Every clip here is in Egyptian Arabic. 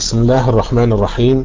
بسم الله الرحمن الرحيم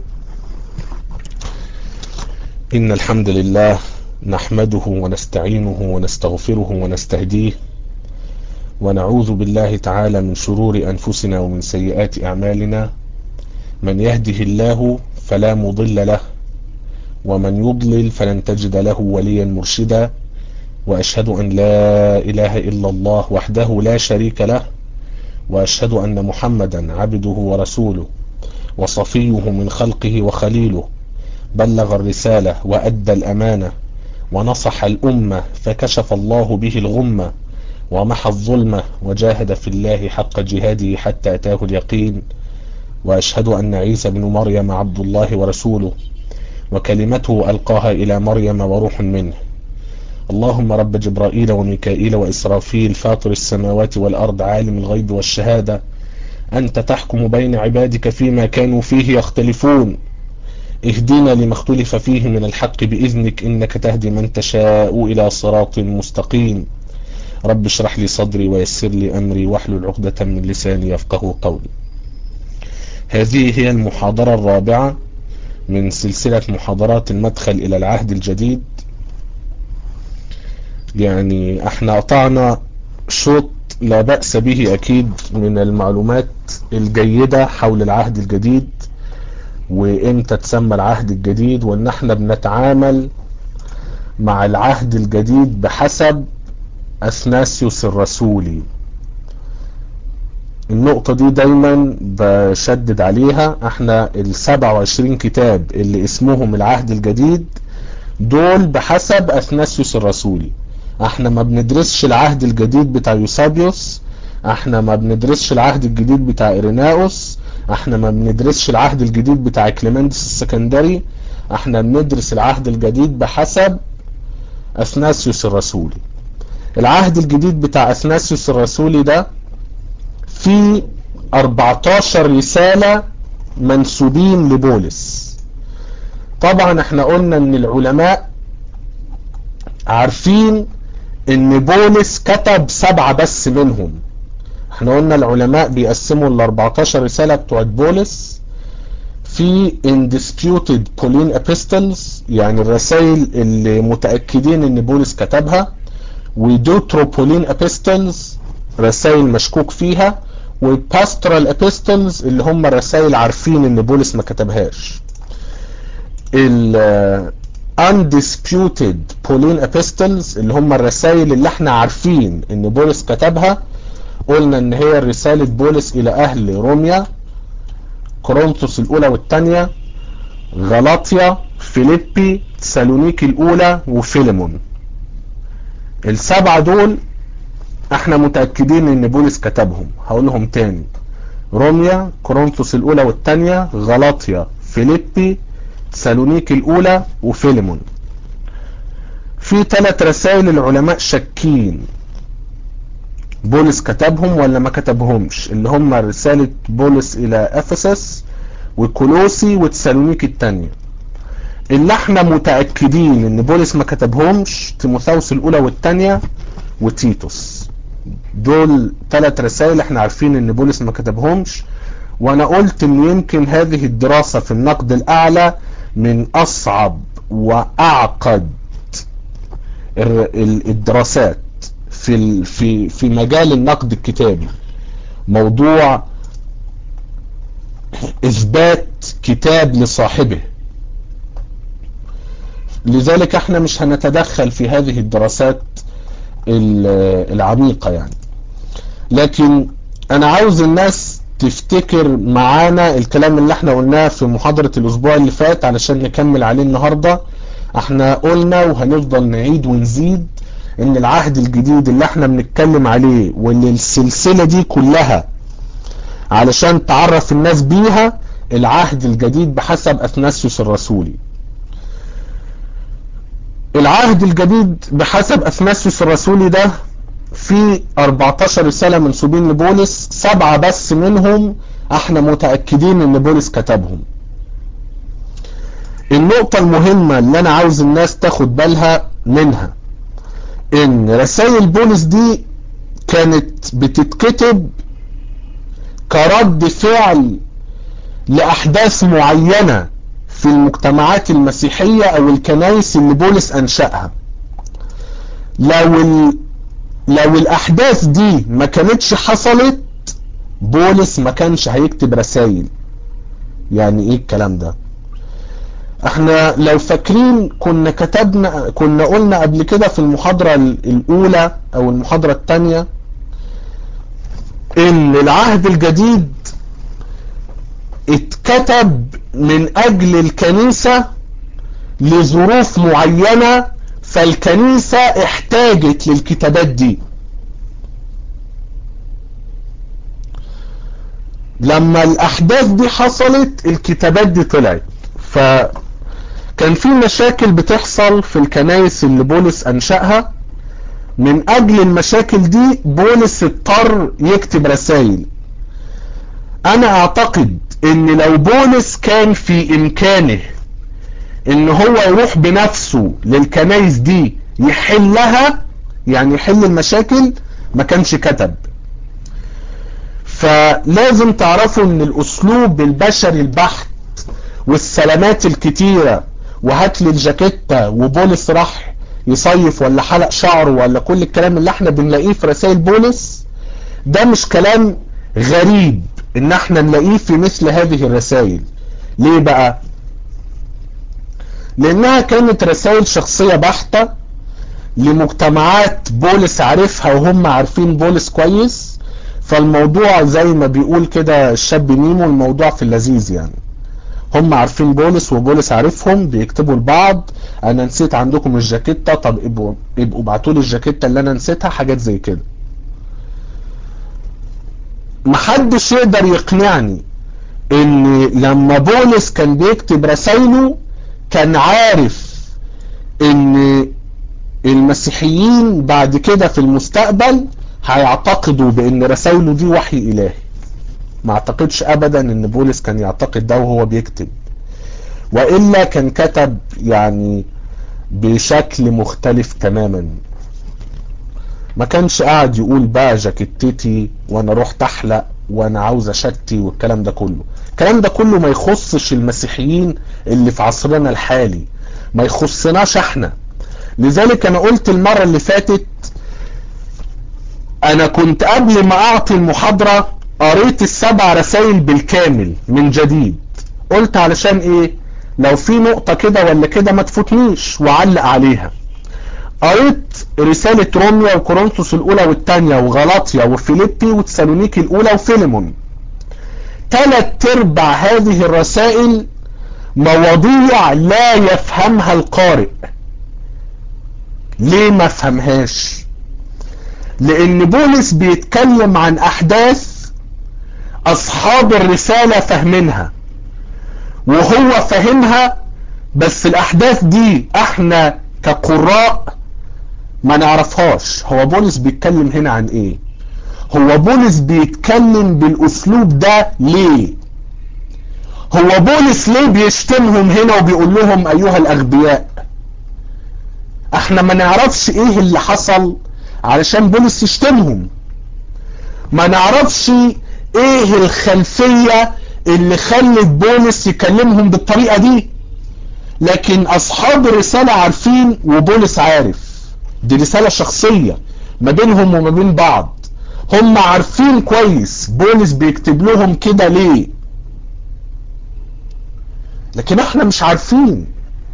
إن الحمد لله نحمده ونستعينه ونستغفره ونستهديه ونعوذ بالله تعالى من شرور أنفسنا ومن سيئات أعمالنا من يهده الله فلا مضل له ومن يضلل فلن تجد له وليا مرشدا وأشهد أن لا إله إلا الله وحده لا شريك له وأشهد أن محمدا عبده ورسوله وصفيه من خلقه وخليله بلغ الرسالة وأدى الأمانة ونصح الأمة فكشف الله به الغمة ومحى الظلمة وجاهد في الله حق جهاده حتى أتاه اليقين وأشهد أن عيسى بن مريم عبد الله ورسوله وكلمته ألقاها إلى مريم وروح منه اللهم رب جبرائيل وميكائيل وإسرافيل فاطر السماوات والأرض عالم الغيب والشهادة أنت تحكم بين عبادك فيما كانوا فيه يختلفون اهدنا لما اختلف فيه من الحق بإذنك إنك تهدي من تشاء إلى صراط مستقيم رب اشرح لي صدري ويسر لي أمري واحلل عقدة من لساني يفقه قولي هذه هي المحاضرة الرابعة من سلسلة محاضرات المدخل إلى العهد الجديد يعني احنا قطعنا شوط لا بأس به أكيد من المعلومات الجيدة حول العهد الجديد وإمتى تسمى العهد الجديد وإن احنا بنتعامل مع العهد الجديد بحسب أثناسيوس الرسولي النقطة دي دايما بشدد عليها احنا ال 27 كتاب اللي اسمهم العهد الجديد دول بحسب أثناسيوس الرسولي احنا ما بندرسش العهد الجديد بتاع يوسابيوس احنا ما بندرسش العهد الجديد بتاع إيريناوس احنا ما بندرسش العهد الجديد بتاع كليمندس السكندري احنا بندرس العهد الجديد بحسب اثناسيوس الرسولي العهد الجديد بتاع اثناسيوس الرسولي ده فيه 14 رسالة منسوبين لبولس طبعا احنا قلنا ان العلماء عارفين ان بولس كتب سبعة بس منهم احنا قلنا العلماء بيقسموا ال 14 رسالة بتوعت بولس في indisputed Pauline epistles يعني الرسائل اللي متأكدين ان بولس كتبها ودوتروبولين epistles رسائل مشكوك فيها والباسترال epistles اللي هم الرسائل عارفين ان بولس ما كتبهاش ال undisputed Pauline epistles اللي هم الرسائل اللي احنا عارفين ان بولس كتبها قلنا ان هي رسالة بولس الى اهل روميا كورنثوس الاولى والثانية غلاطيا فيليبي تسالونيكي الاولى وفيليمون السبعة دول احنا متأكدين ان بولس كتبهم هقولهم تاني روميا كورنثوس الاولى والثانية غلاطيا فيليبي تسالونيكي الاولى وفيليمون في ثلاث رسائل العلماء شاكين بولس كتبهم ولا ما كتبهمش اللي هم رسالة بولس الى افسس وكولوسي وتسالونيكي الثانية اللي احنا متأكدين ان بولس ما كتبهمش تيموثاوس الاولى والثانية وتيتوس دول ثلاث رسائل احنا عارفين ان بولس ما كتبهمش وانا قلت ان يمكن هذه الدراسة في النقد الاعلى من اصعب واعقد الدراسات في في في مجال النقد الكتابي موضوع اثبات كتاب لصاحبه لذلك احنا مش هنتدخل في هذه الدراسات العميقة يعني لكن انا عاوز الناس تفتكر معانا الكلام اللي احنا قلناه في محاضرة الاسبوع اللي فات علشان نكمل عليه النهاردة احنا قلنا وهنفضل نعيد ونزيد ان العهد الجديد اللي احنا بنتكلم عليه واللي السلسلة دي كلها علشان تعرف الناس بيها العهد الجديد بحسب اثناسيوس الرسولي العهد الجديد بحسب اثناسيوس الرسولي ده في 14 رسالة منسوبين لبولس سبعة بس منهم احنا متأكدين ان بولس كتبهم النقطة المهمة اللي انا عاوز الناس تاخد بالها منها ان رسائل بولس دي كانت بتتكتب كرد فعل لأحداث معينة في المجتمعات المسيحية أو الكنائس اللي بولس أنشأها لو ال... لو الأحداث دي ما كانتش حصلت بولس ما كانش هيكتب رسائل يعني ايه الكلام ده احنا لو فاكرين كنا كتبنا كنا قلنا قبل كده في المحاضرة الاولى او المحاضرة الثانية ان العهد الجديد اتكتب من اجل الكنيسة لظروف معينة فالكنيسة احتاجت للكتابات دي لما الاحداث دي حصلت الكتابات دي طلعت فكان في مشاكل بتحصل في الكنائس اللي بولس انشأها من اجل المشاكل دي بولس اضطر يكتب رسائل انا اعتقد ان لو بولس كان في امكانه ان هو يروح بنفسه للكنائس دي يحلها يعني يحل المشاكل ما كانش كتب فلازم تعرفوا ان الاسلوب البشري البحت والسلامات الكتيرة وهات لي الجاكيتة وبولس راح يصيف ولا حلق شعره ولا كل الكلام اللي احنا بنلاقيه في رسائل بولس ده مش كلام غريب ان احنا نلاقيه في مثل هذه الرسائل ليه بقى لانها كانت رسائل شخصية بحتة لمجتمعات بولس عارفها وهم عارفين بولس كويس فالموضوع زي ما بيقول كده الشاب نيمو الموضوع في اللذيذ يعني هم عارفين بولس وبولس عارفهم بيكتبوا لبعض انا نسيت عندكم الجاكيتة طب ابقوا ابقوا ابعتوا لي الجاكيتة اللي انا نسيتها حاجات زي كده محدش يقدر يقنعني ان لما بولس كان بيكتب رسائله كان عارف ان المسيحيين بعد كده في المستقبل هيعتقدوا بان رسائله دي وحي الهي ما اعتقدش ابدا ان بولس كان يعتقد ده وهو بيكتب والا كان كتب يعني بشكل مختلف تماما ما كانش قاعد يقول بقى جاكيتتي وانا رحت احلق وانا عاوز اشتي والكلام ده كله الكلام ده كله ما يخصش المسيحيين اللي في عصرنا الحالي ما يخصناش احنا لذلك انا قلت المرة اللي فاتت انا كنت قبل ما اعطي المحاضرة قريت السبع رسائل بالكامل من جديد قلت علشان ايه لو في نقطة كده ولا كده ما تفوتنيش وعلق عليها قريت رسالة روميا وكورنثوس الاولى والثانية وغلاطيا وفيليبي وتسالونيكي الاولى وفيليمون ثلاث ارباع هذه الرسائل مواضيع لا يفهمها القارئ ليه ما فهمهاش لان بولس بيتكلم عن احداث اصحاب الرسالة فاهمينها وهو فاهمها بس الاحداث دي احنا كقراء ما نعرفهاش هو بولس بيتكلم هنا عن ايه هو بولس بيتكلم بالاسلوب ده ليه هو بولس ليه بيشتمهم هنا وبيقول لهم ايها الاغبياء احنا ما نعرفش ايه اللي حصل علشان بولس يشتمهم ما نعرفش ايه الخلفية اللي خلت بولس يكلمهم بالطريقة دي لكن اصحاب الرسالة عارفين وبولس عارف دي رسالة شخصية ما بينهم وما بين بعض هم عارفين كويس بولس بيكتب لهم كده ليه لكن احنا مش عارفين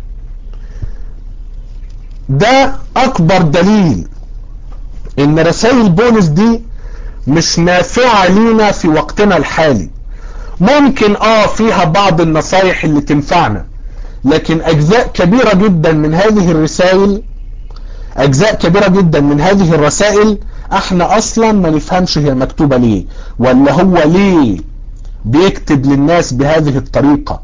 ده اكبر دليل ان رسائل بولس دي مش نافعة لينا في وقتنا الحالي ممكن اه فيها بعض النصايح اللي تنفعنا لكن اجزاء كبيرة جدا من هذه الرسائل اجزاء كبيرة جدا من هذه الرسائل احنا اصلا ما نفهمش هي مكتوبة ليه ولا هو ليه بيكتب للناس بهذه الطريقة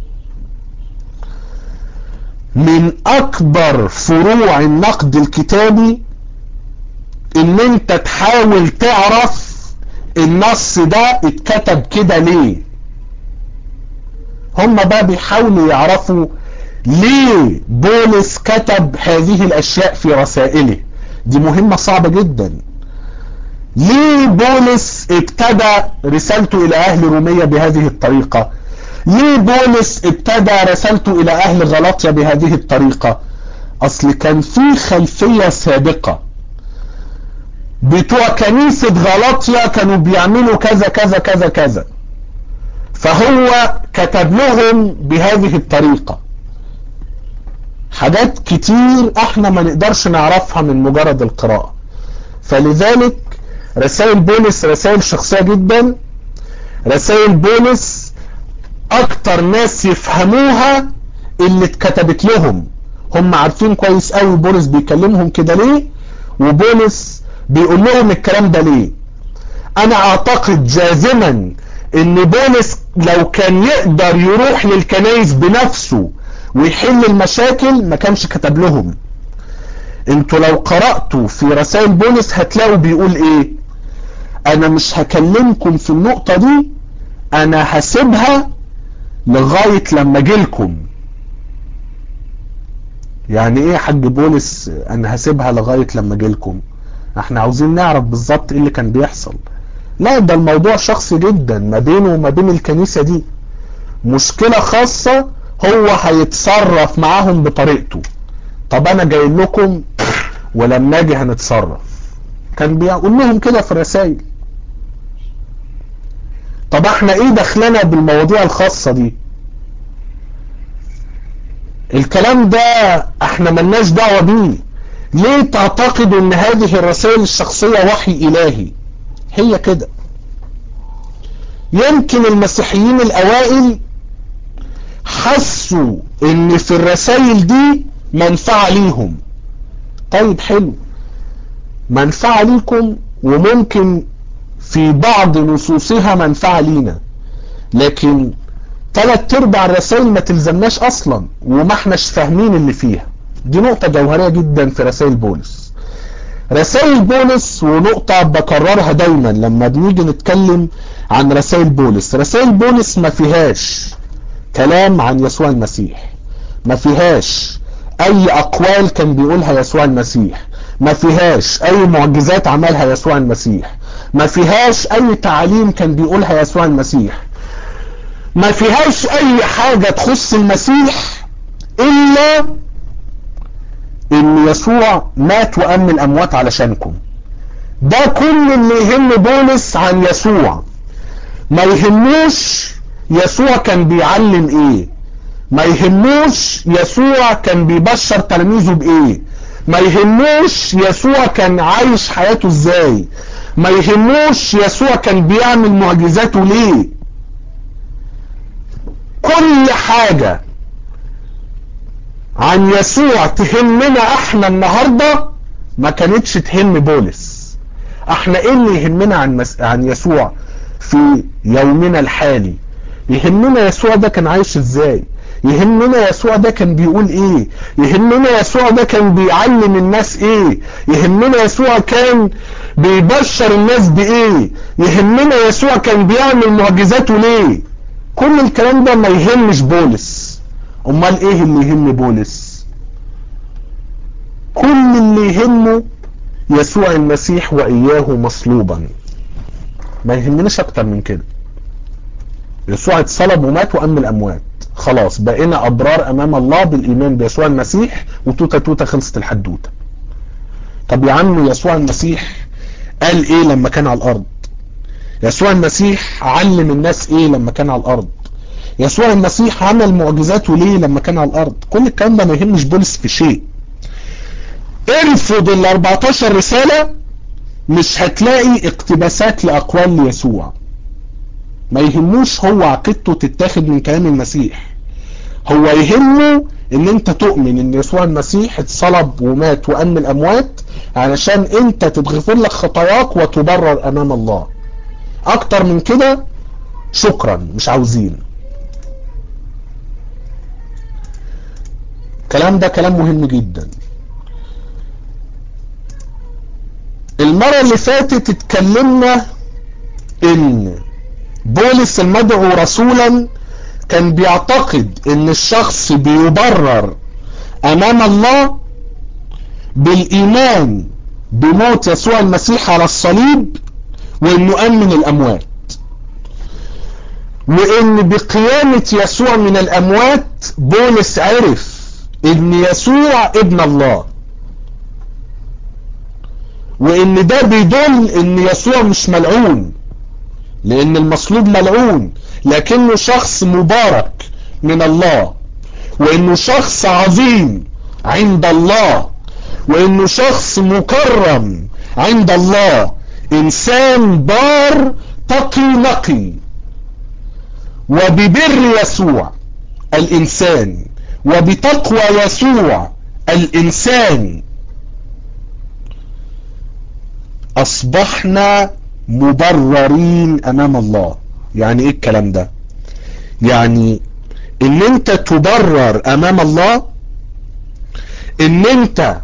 من اكبر فروع النقد الكتابي ان انت تحاول تعرف النص ده اتكتب كده ليه هم بقى بيحاولوا يعرفوا ليه بولس كتب هذه الاشياء في رسائله دي مهمة صعبة جدا ليه بولس ابتدى رسالته الى اهل رومية بهذه الطريقة ليه بولس ابتدى رسالته الى اهل غلاطيا بهذه الطريقة اصل كان في خلفية سابقة بتوع كنيسة غلاطيا كانوا بيعملوا كذا كذا كذا كذا فهو كتب لهم بهذه الطريقة حاجات كتير احنا ما نقدرش نعرفها من مجرد القراءة فلذلك رسائل بولس رسائل شخصية جدا رسائل بولس اكتر ناس يفهموها اللي اتكتبت لهم هم عارفين كويس قوي بولس بيكلمهم كده ليه وبولس بيقول لهم الكلام ده ليه انا اعتقد جازما ان بولس لو كان يقدر يروح للكنايس بنفسه ويحل المشاكل ما كانش كتب لهم انتوا لو قرأتوا في رسائل بولس هتلاقوا بيقول ايه انا مش هكلمكم في النقطة دي انا هسيبها لغاية لما جيلكم يعني ايه يا حاج بولس انا هسيبها لغاية لما جيلكم احنا عاوزين نعرف بالظبط ايه اللي كان بيحصل لا ده الموضوع شخصي جدا ما بينه وما بين الكنيسة دي مشكلة خاصة هو هيتصرف معاهم بطريقته طب انا جاي لكم ولما اجي هنتصرف كان بيقول لهم كده في الرسائل طب احنا ايه دخلنا بالمواضيع الخاصة دي الكلام ده احنا ملناش دعوة بيه ليه تعتقدوا ان هذه الرسائل الشخصية وحي الهي هي كده يمكن المسيحيين الاوائل حسوا ان في الرسائل دي منفعة ليهم طيب حلو منفعة ليكم وممكن في بعض نصوصها منفعة لينا لكن ثلاث ارباع الرسائل ما تلزمناش اصلا وما احناش فاهمين اللي فيها دي نقطة جوهرية جدا في رسائل بولس رسائل بولس ونقطة بكررها دايما لما بنيجي نتكلم عن رسائل بولس رسائل بولس ما فيهاش كلام عن يسوع المسيح ما فيهاش اي اقوال كان بيقولها يسوع المسيح ما فيهاش اي معجزات عملها يسوع المسيح ما فيهاش اي تعاليم كان بيقولها يسوع المسيح ما فيهاش اي حاجة تخص المسيح الا ان يسوع مات وام الاموات علشانكم ده كل اللي يهم بولس عن يسوع ما يهموش يسوع كان بيعلم ايه ما يهموش يسوع كان بيبشر تلاميذه بايه ما يهموش يسوع كان عايش حياته ازاي ما يهموش يسوع كان بيعمل معجزاته ليه كل حاجة عن يسوع تهمنا احنا النهاردة ما كانتش تهم بولس احنا ايه اللي يهمنا عن, مس... عن يسوع في يومنا الحالي يهمنا يسوع ده كان عايش ازاي يهمنا يسوع ده كان بيقول ايه يهمنا يسوع ده كان بيعلم الناس ايه يهمنا يسوع كان بيبشر الناس بايه يهمنا يسوع كان بيعمل معجزاته ليه كل الكلام ده ما يهمش بولس امال ايه اللي يهم بولس كل اللي يهمه يسوع المسيح واياه مصلوبا ما يهمناش اكتر من كده يسوع اتصلب ومات وام الاموات خلاص بقينا ابرار امام الله بالايمان بيسوع المسيح وتوتا توتا خلصت الحدوته طب يا عم يسوع المسيح قال ايه لما كان على الارض يسوع المسيح علم الناس ايه لما كان على الارض يسوع المسيح عمل معجزاته ليه لما كان على الارض كل الكلام ده ما يهمش بولس في شيء ارفض ال 14 رسالة مش هتلاقي اقتباسات لاقوال ليسوع ما يهموش هو عقيدته تتاخد من كلام المسيح هو يهمه ان انت تؤمن ان يسوع المسيح اتصلب ومات وام الاموات علشان انت تتغفر لك خطاياك وتبرر امام الله اكتر من كده شكرا مش عاوزين الكلام ده كلام مهم جدا المرة اللي فاتت اتكلمنا ان بولس المدعو رسولا كان بيعتقد ان الشخص بيبرر امام الله بالايمان بموت يسوع المسيح على الصليب وانه امن الاموات وان بقيامة يسوع من الاموات بولس عرف ان يسوع ابن الله وان ده بيدل ان يسوع مش ملعون لان المصلوب ملعون لكنه شخص مبارك من الله وانه شخص عظيم عند الله وانه شخص مكرم عند الله انسان بار تقي نقي وببر يسوع الانسان وبتقوى يسوع الانسان اصبحنا مبررين امام الله يعني ايه الكلام ده يعني ان انت تبرر امام الله ان انت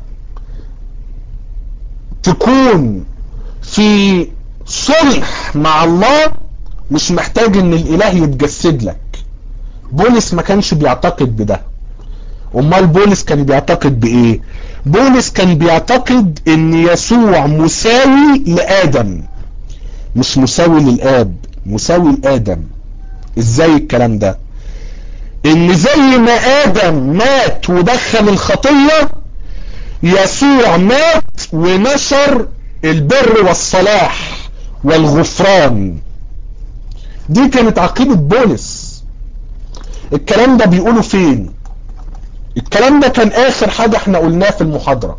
تكون في صلح مع الله مش محتاج ان الاله يتجسد لك بولس ما كانش بيعتقد بده امال بولس كان بيعتقد بايه بولس كان بيعتقد ان يسوع مساوي لادم مش مساوي للاب مساوي لادم ازاي الكلام ده ان زي ما ادم مات ودخل الخطية يسوع مات ونشر البر والصلاح والغفران دي كانت عقيدة بولس الكلام ده بيقوله فين الكلام ده كان اخر حاجة احنا قلناه في المحاضرة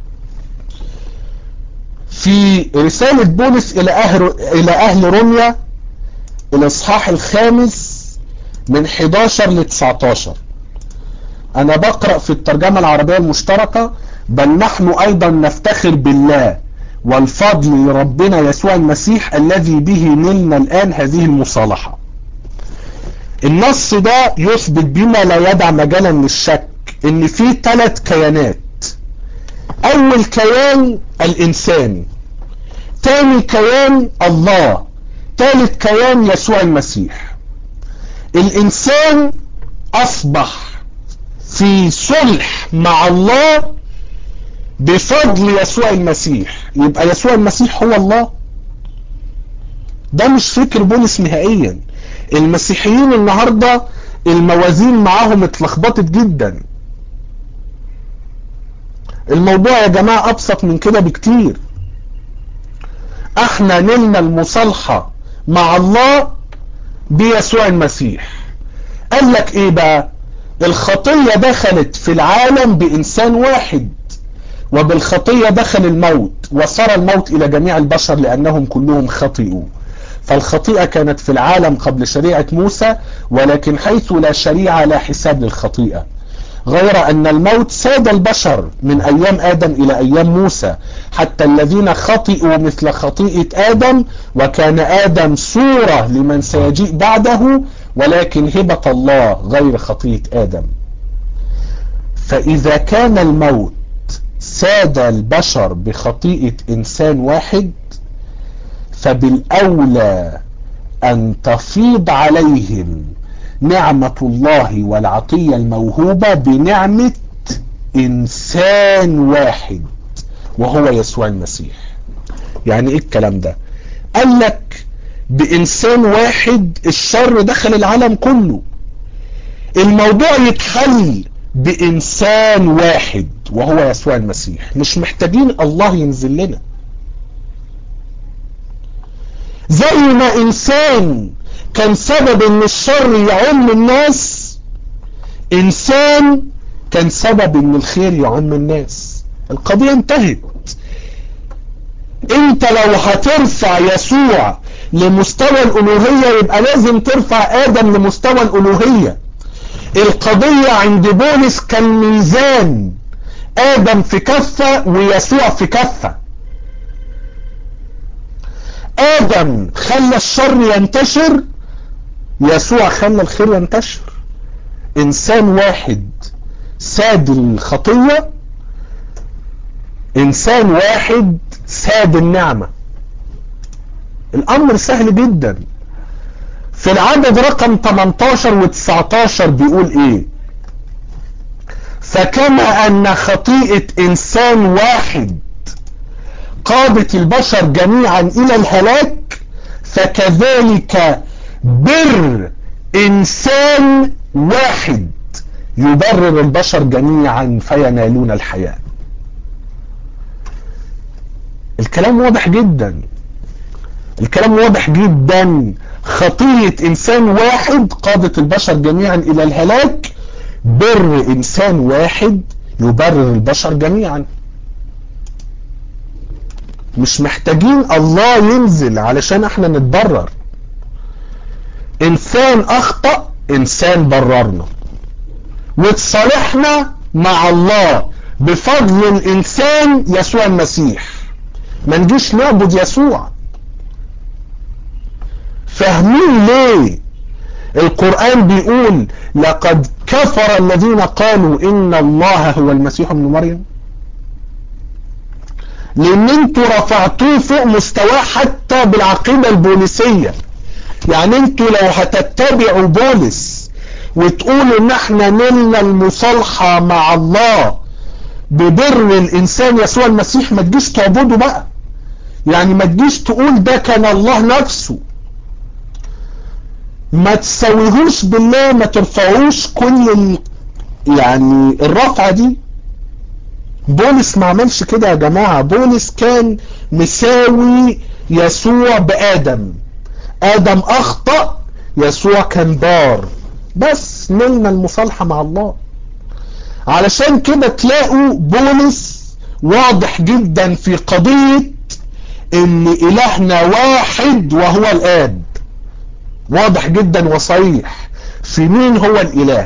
في رسالة بولس الى اهل, الى اهل روميا الاصحاح الخامس من 11 ل 19 انا بقرأ في الترجمة العربية المشتركة بل نحن ايضا نفتخر بالله والفضل لربنا يسوع المسيح الذي به نلنا الان هذه المصالحة النص ده يثبت بما لا يدع مجالا للشك ان في ثلاث كيانات اول كيان الانسان تاني كيان الله ثالث كيان يسوع المسيح الانسان اصبح في صلح مع الله بفضل يسوع المسيح يبقى يسوع المسيح هو الله ده مش فكر بولس نهائيا المسيحيين النهاردة الموازين معاهم اتلخبطت جدا الموضوع يا جماعة ابسط من كده بكتير احنا نلنا المصالحة مع الله بيسوع المسيح قال لك ايه بقى الخطية دخلت في العالم بانسان واحد وبالخطية دخل الموت وصار الموت الى جميع البشر لانهم كلهم خطئوا فالخطيئة كانت في العالم قبل شريعة موسى ولكن حيث لا شريعة لا حساب للخطيئة غير أن الموت ساد البشر من أيام آدم إلى أيام موسى حتى الذين خطئوا مثل خطيئة آدم وكان آدم صورة لمن سيجيء بعده ولكن هبة الله غير خطيئة آدم فإذا كان الموت ساد البشر بخطيئة إنسان واحد فبالأولى أن تفيض عليهم نعمة الله والعطية الموهوبة بنعمة إنسان واحد وهو يسوع المسيح يعني إيه الكلام ده قال لك بإنسان واحد الشر دخل العالم كله الموضوع يتحل بإنسان واحد وهو يسوع المسيح مش محتاجين الله ينزل لنا زي ما انسان كان سبب ان الشر يعم الناس انسان كان سبب ان الخير يعم الناس القضية انتهت انت لو هترفع يسوع لمستوى الالوهية يبقى لازم ترفع ادم لمستوى الالوهية القضية عند بولس كان ميزان ادم في كفة ويسوع في كفة ادم خلى الشر ينتشر يسوع خلى الخير ينتشر انسان واحد ساد الخطية انسان واحد ساد النعمة الامر سهل جدا في العدد رقم 18 و 19 بيقول ايه فكما ان خطيئة انسان واحد قادت البشر جميعا الى الهلاك فكذلك بر انسان واحد يبرر البشر جميعا فينالون الحياة الكلام واضح جدا الكلام واضح جدا خطية انسان واحد قادت البشر جميعا الى الهلاك بر انسان واحد يبرر البشر جميعا مش محتاجين الله ينزل علشان احنا نتبرر انسان اخطأ انسان بررنا وتصالحنا مع الله بفضل الانسان يسوع المسيح ما نجيش نعبد يسوع فاهمين ليه القرآن بيقول لقد كفر الذين قالوا ان الله هو المسيح ابن مريم لان انتوا رفعتوه فوق مستواه حتى بالعقيدة البوليسية يعني انتوا لو هتتبعوا بولس وتقولوا ان احنا نلنا المصالحة مع الله ببر الانسان يسوع المسيح ما تجيش تعبدوا بقى يعني ما تجيش تقول ده كان الله نفسه ما تسويهوش بالله ما ترفعوش كل ال... يعني الرفعة دي بولس ما عملش كده يا جماعة بولس كان مساوي يسوع بآدم آدم أخطأ يسوع كان بار بس نلنا المصالحة مع الله علشان كده تلاقوا بولس واضح جدا في قضية ان الهنا واحد وهو الاب واضح جدا وصريح في مين هو الاله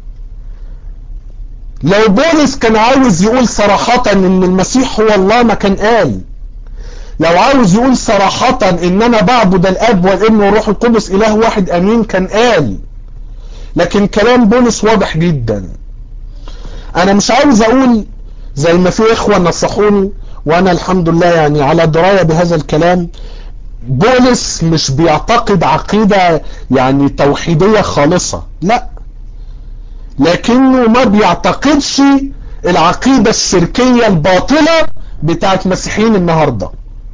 لو بولس كان عاوز يقول صراحة ان المسيح هو الله ما كان قال لو عاوز يقول صراحة ان انا بعبد الاب والابن والروح القدس اله واحد امين كان قال لكن كلام بولس واضح جدا انا مش عاوز اقول زي ما في اخوة نصحوني وانا الحمد لله يعني على دراية بهذا الكلام بولس مش بيعتقد عقيدة يعني توحيدية خالصة لا لكنه ما بيعتقدش العقيدة الشركية الباطلة بتاعت مسيحيين النهاردة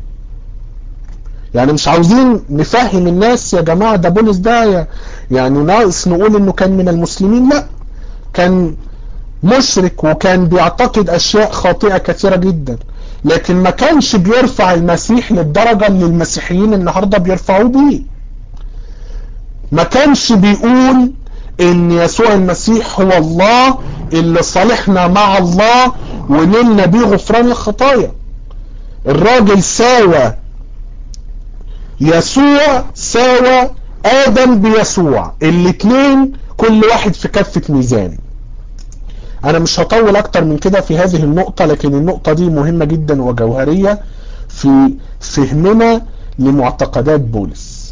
يعني مش عاوزين نفهم الناس يا جماعة ده بولس ده يعني ناقص نقول انه كان من المسلمين لا كان مشرك وكان بيعتقد اشياء خاطئة كثيرة جدا لكن ما كانش بيرفع المسيح للدرجة اللي المسيحيين النهاردة بيرفعوه بيه ما كانش بيقول ان يسوع المسيح هو الله اللي صالحنا مع الله ونلنا بيه غفران الخطايا الراجل ساوى يسوع ساوى ادم بيسوع الاتنين كل واحد في كفة ميزان انا مش هطول اكتر من كده في هذه النقطة لكن النقطة دي مهمة جدا وجوهرية في فهمنا لمعتقدات بولس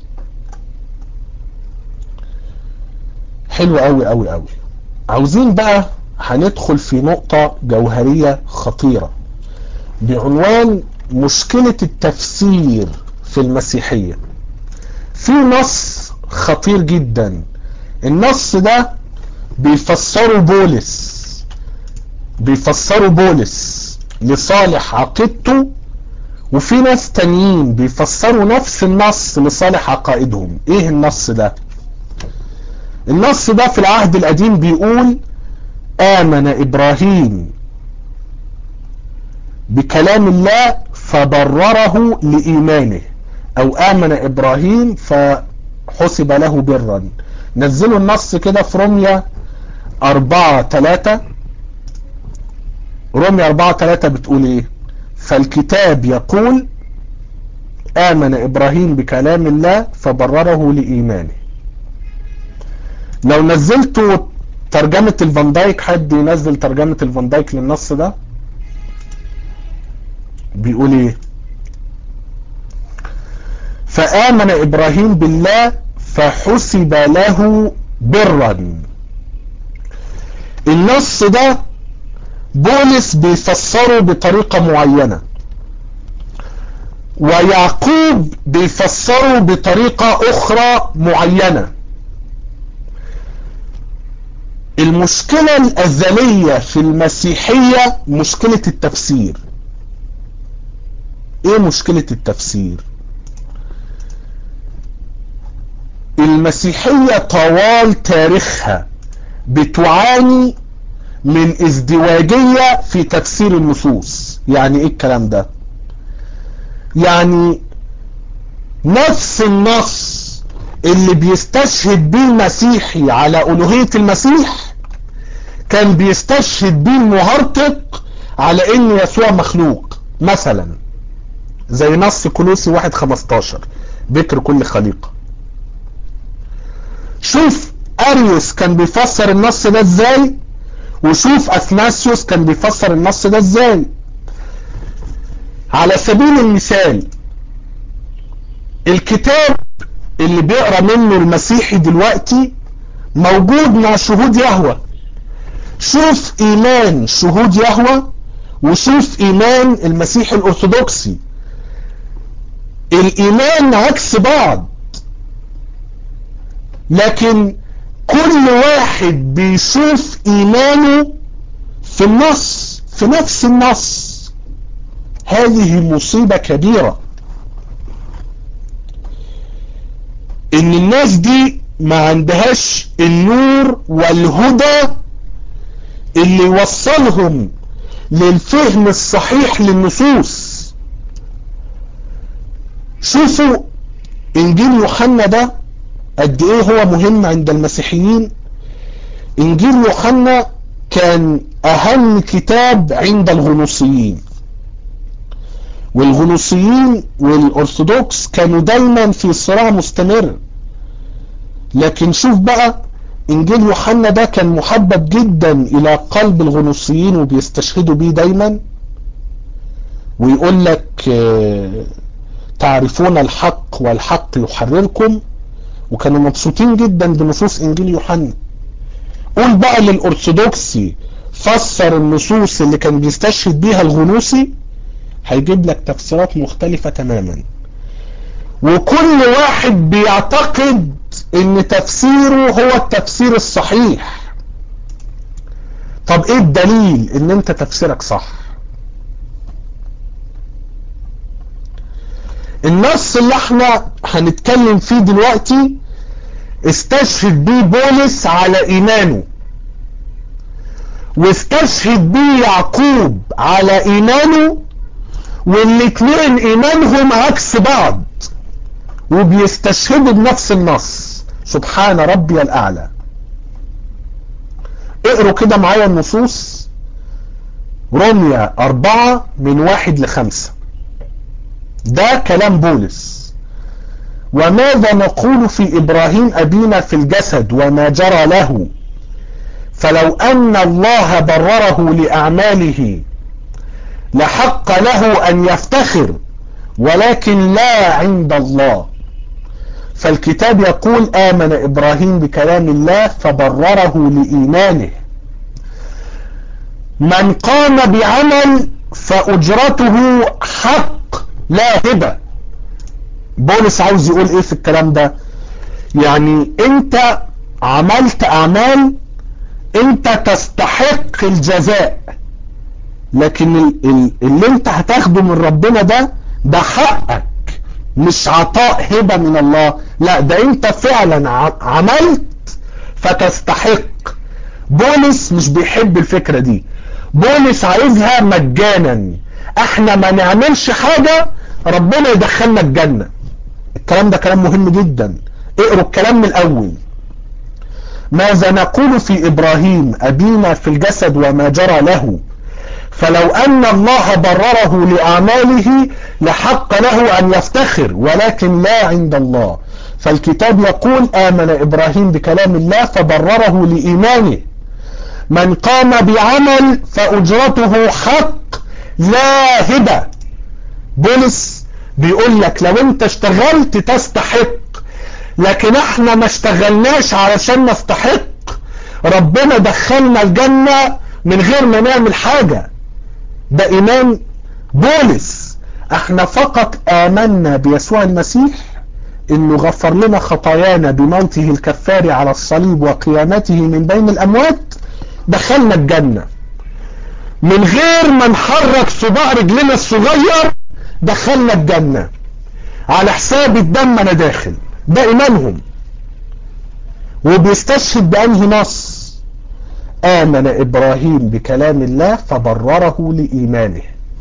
حلو قوي قوي قوي عاوزين بقى هندخل في نقطة جوهرية خطيرة بعنوان مشكلة التفسير في المسيحية في نص خطير جدا النص ده بيفسروا بولس بيفسروا بولس لصالح عقيدته وفي ناس تانيين بيفسروا نفس النص لصالح عقائدهم ايه النص ده النص ده في العهد القديم بيقول آمن إبراهيم بكلام الله فبرره لإيمانه أو آمن إبراهيم فحسب له برا نزلوا النص كده في رمية أربعة تلاتة رمية أربعة تلاتة بتقول إيه فالكتاب يقول آمن إبراهيم بكلام الله فبرره لإيمانه لو نزلتوا ترجمة الفان دايك حد ينزل ترجمة الفان دايك للنص ده بيقول ايه فآمن إبراهيم بالله فحسب له برا النص ده بولس بيفسره بطريقة معينة ويعقوب بيفسره بطريقة أخرى معينة المشكلة الأزلية في المسيحية مشكلة التفسير ايه مشكلة التفسير المسيحية طوال تاريخها بتعاني من ازدواجية في تفسير النصوص يعني ايه الكلام ده يعني نفس النص اللي بيستشهد بيه المسيحي على ألوهية المسيح كان بيستشهد بيه المهرطق على ان يسوع مخلوق مثلا زي نص كولوسي واحد خمستاشر ذكر كل خليقة شوف اريوس كان بيفسر النص ده ازاي وشوف اثناسيوس كان بيفسر النص ده ازاي على سبيل المثال الكتاب اللي بيقرا منه المسيحي دلوقتي موجود مع شهود يهوه شوف ايمان شهود يهوه وشوف ايمان المسيح الارثوذكسي الايمان عكس بعض لكن كل واحد بيشوف ايمانه في النص في نفس النص هذه مصيبة كبيرة ان الناس دي ما عندهاش النور والهدى اللي يوصلهم للفهم الصحيح للنصوص شوفوا انجيل يوحنا ده قد ايه هو مهم عند المسيحيين انجيل يوحنا كان اهم كتاب عند الغنوصيين والغنوصيين والارثوذكس كانوا دايما في صراع مستمر لكن شوف بقى انجيل يوحنا ده كان محبب جدا الى قلب الغنوصيين وبيستشهدوا بيه دايما ويقول لك تعرفون الحق والحق يحرركم وكانوا مبسوطين جدا بنصوص انجيل يوحنا قول بقى للارثوذكسي فسر النصوص اللي كان بيستشهد بيها الغنوصي هيجيب لك تفسيرات مختلفة تماما وكل واحد بيعتقد ان تفسيره هو التفسير الصحيح طب ايه الدليل ان انت تفسيرك صح النص اللي احنا هنتكلم فيه دلوقتي استشهد بيه بولس على ايمانه واستشهد بيه يعقوب على ايمانه والاتنين ايمانهم عكس بعض وبيستشهدوا بنفس النص سبحان ربي الاعلى اقروا كده معايا النصوص روميا اربعة من واحد لخمسة ده كلام بولس وماذا نقول في ابراهيم ابينا في الجسد وما جرى له فلو ان الله برره لاعماله لحق له ان يفتخر ولكن لا عند الله فالكتاب يقول آمن إبراهيم بكلام الله فبرره لإيمانه من قام بعمل فأجرته حق لا هبة بولس عاوز يقول ايه في الكلام ده يعني انت عملت اعمال انت تستحق الجزاء لكن اللي انت هتاخده من ربنا ده ده حقك مش عطاء هبة من الله لا ده انت فعلا عملت فتستحق بولس مش بيحب الفكرة دي بولس عايزها مجانا احنا ما نعملش حاجة ربنا يدخلنا الجنة الكلام ده كلام مهم جدا اقروا الكلام من الاول ماذا نقول في ابراهيم ابينا في الجسد وما جرى له فلو ان الله برره لاعماله لحق له ان يفتخر ولكن لا عند الله فالكتاب يقول امن ابراهيم بكلام الله فبرره لايمانه من قام بعمل فاجرته حق لا هبة بولس بيقول لك لو انت اشتغلت تستحق لكن احنا ما اشتغلناش علشان نستحق ربنا دخلنا الجنة من غير ما نعمل حاجة ده ايمان بولس احنا فقط امنا بيسوع المسيح انه غفر لنا خطايانا بموته الكفار على الصليب وقيامته من بين الاموات دخلنا الجنة من غير ما نحرك صباع رجلنا الصغير دخلنا الجنة على حساب الدم انا داخل ده ايمانهم وبيستشهد بأنهي نص آمن إبراهيم بكلام الله فبرره لإيمانه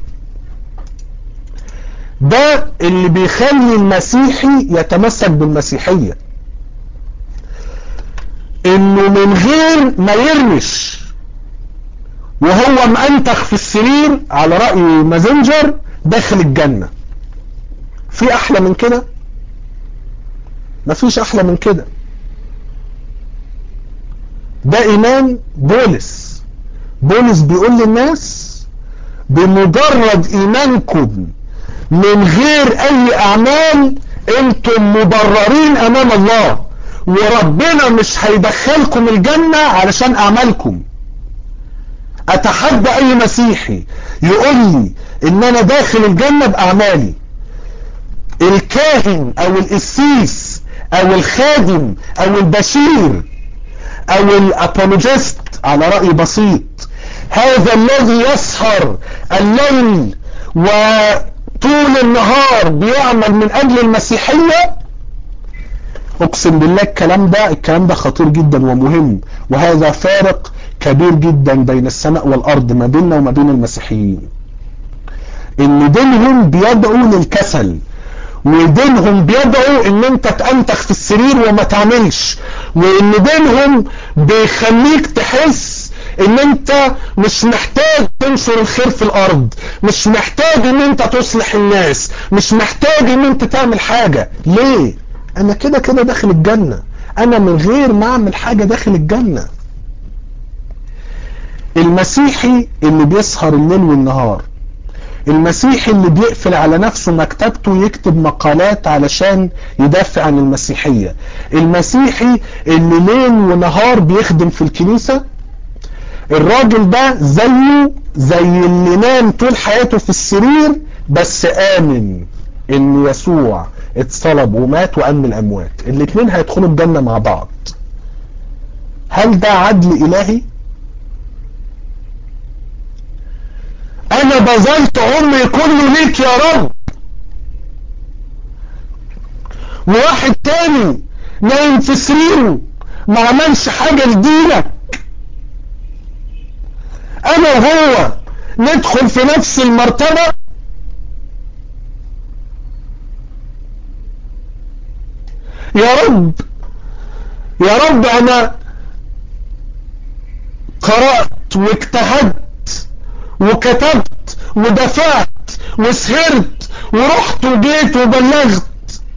ده اللي بيخلي المسيحي يتمسك بالمسيحية انه من غير ما يرمش وهو مأنتخ في السرير على رأي مازنجر داخل الجنة في احلى من كده مفيش احلى من كده ده ايمان بولس بولس بيقول للناس بمجرد ايمانكم من غير اي اعمال انتم مبررين امام الله وربنا مش هيدخلكم الجنة علشان اعمالكم اتحدى اي مسيحي يقول لي ان انا داخل الجنة باعمالي الكاهن او القسيس او الخادم او البشير او الابولوجيست على رأي بسيط هذا الذي يسهر الليل وطول النهار بيعمل من اجل المسيحية اقسم بالله الكلام ده الكلام ده خطير جدا ومهم وهذا فارق كبير جدا بين السماء والارض ما بيننا وما بين المسيحيين ان دينهم بيدعو للكسل ودينهم بيدعو ان انت تأنتخ في السرير وما تعملش وان دينهم بيخليك تحس ان انت مش محتاج تنشر الخير في الارض مش محتاج ان انت تصلح الناس مش محتاج ان انت تعمل حاجة ليه انا كده كده داخل الجنة انا من غير ما اعمل حاجة داخل الجنة المسيحي اللي بيسهر الليل والنهار المسيحي اللي بيقفل على نفسه مكتبته ويكتب مقالات علشان يدافع عن المسيحية المسيحي اللي ليل ونهار بيخدم في الكنيسة الراجل ده زيه زي اللي نام طول حياته في السرير بس آمن ان يسوع اتصلب ومات وقام من الاموات الاتنين هيدخلوا الجنة مع بعض هل ده عدل الهي انا بذلت عمري كله ليك يا رب وواحد تاني نايم في سريره ما عملش حاجة لدينك انا وهو ندخل في نفس المرتبة يا رب يا رب انا قرأت واجتهدت وكتبت ودفعت وسهرت ورحت وجيت وبلغت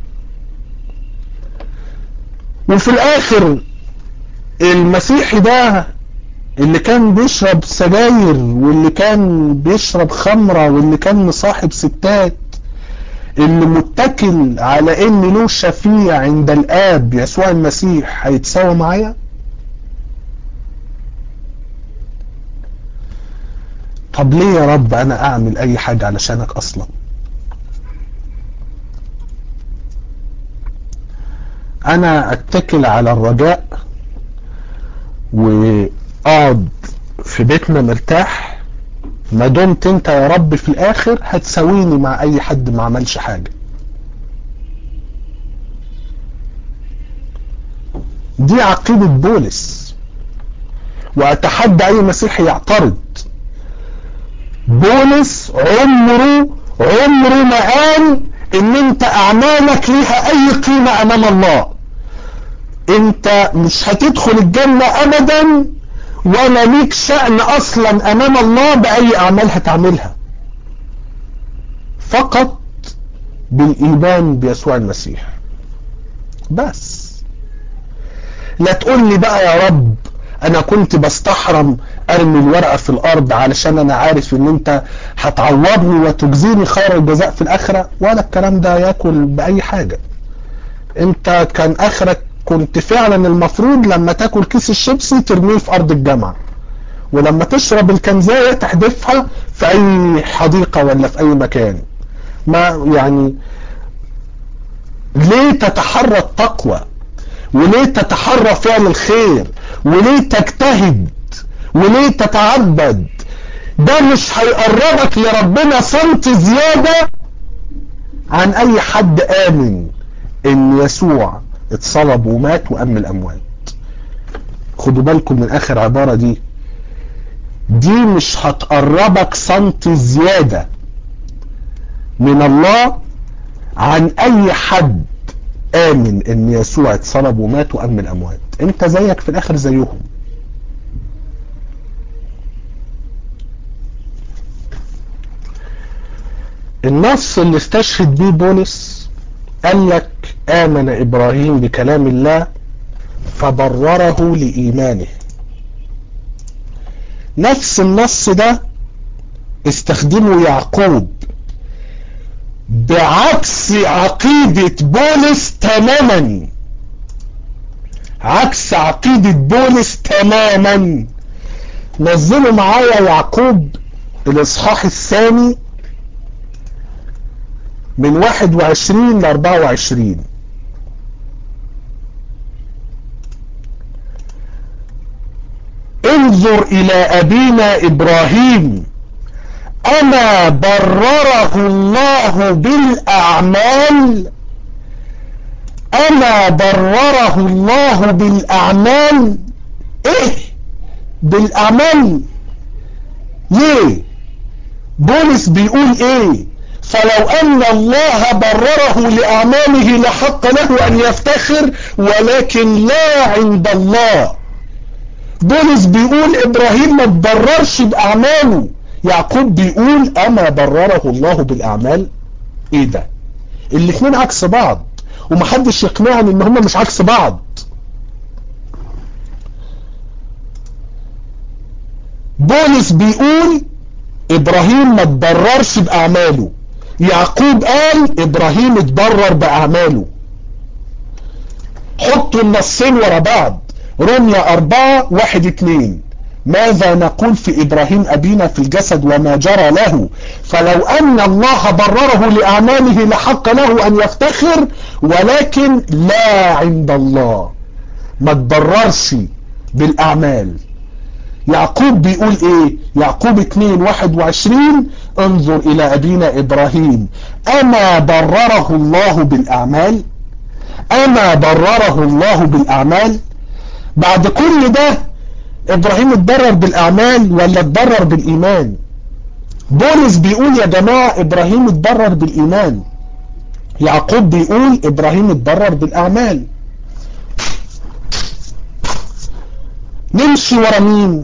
وفي الاخر المسيحي ده اللي كان بيشرب سجاير واللي كان بيشرب خمرة واللي كان مصاحب ستات اللي متكل على ان له شفيع عند الاب يسوع المسيح هيتساوى معايا طب ليه يا رب انا اعمل اي حاجة علشانك اصلا انا اتكل على الرجاء واقعد في بيتنا مرتاح ما دمت انت يا رب في الاخر هتساويني مع اي حد ما عملش حاجة دي عقيدة بولس واتحدى اي مسيحي يعترض بولس عمره عمره ما قال ان انت اعمالك ليها اي قيمة امام الله انت مش هتدخل الجنة ابدا ولا ليك شأن اصلا امام الله باي اعمال هتعملها فقط بالايمان بيسوع المسيح بس لا تقول لي بقى يا رب انا كنت بستحرم ارمي الورقة في الارض علشان انا عارف ان انت هتعوضني وتجزيني خير الجزاء في الاخرة ولا الكلام ده ياكل باي حاجة انت كان اخرك كنت فعلا المفروض لما تاكل كيس الشيبسي ترميه في ارض الجامعة ولما تشرب الكنزاية تحدفها في اي حديقة ولا في اي مكان ما يعني ليه تتحرى التقوى وليه تتحرى فعل الخير وليه تجتهد وليه تتعبد ده مش هيقربك لربنا سنت زيادة عن اي حد امن ان يسوع اتصلب ومات وام الاموات خدوا بالكم من اخر عبارة دي دي مش هتقربك سنتي زيادة من الله عن اي حد امن ان يسوع اتصلب ومات وقام من الاموات انت زيك في الاخر زيهم النص اللي استشهد بيه بولس قال لك امن ابراهيم بكلام الله فبرره لايمانه نفس النص ده استخدمه يعقوب بعكس عقيدة بولس تماما عكس عقيدة بولس تماما نزلوا معايا يعقوب الاصحاح الثاني من 21 ل 24 انظر الى ابينا ابراهيم اما برره الله بالاعمال اما برره الله بالاعمال ايه بالاعمال ليه بولس بيقول ايه فلو ان الله برره لاعماله لحق له ان يفتخر ولكن لا عند الله بولس بيقول ابراهيم ما تبررش باعماله يعقوب بيقول اما برره الله بالاعمال ايه ده الاثنين عكس بعض ومحدش يقنعني ان هما مش عكس بعض بولس بيقول ابراهيم ما تبررش باعماله يعقوب قال ابراهيم اتبرر باعماله حطوا النصين ورا بعض رمية أربعة واحد اتنين ماذا نقول في إبراهيم أبينا في الجسد وما جرى له فلو أن الله برره لأعماله لحق له أن يفتخر ولكن لا عند الله ما تبررش بالأعمال يعقوب بيقول ايه يعقوب 2 21 انظر الى ابينا ابراهيم اما برره الله بالاعمال اما برره الله بالاعمال بعد كل ده ابراهيم اتضرر بالاعمال ولا اتضرر بالايمان بولس بيقول يا جماعة ابراهيم اتضرر بالايمان يعقوب بيقول ابراهيم اتضرر بالاعمال نمشي ورا مين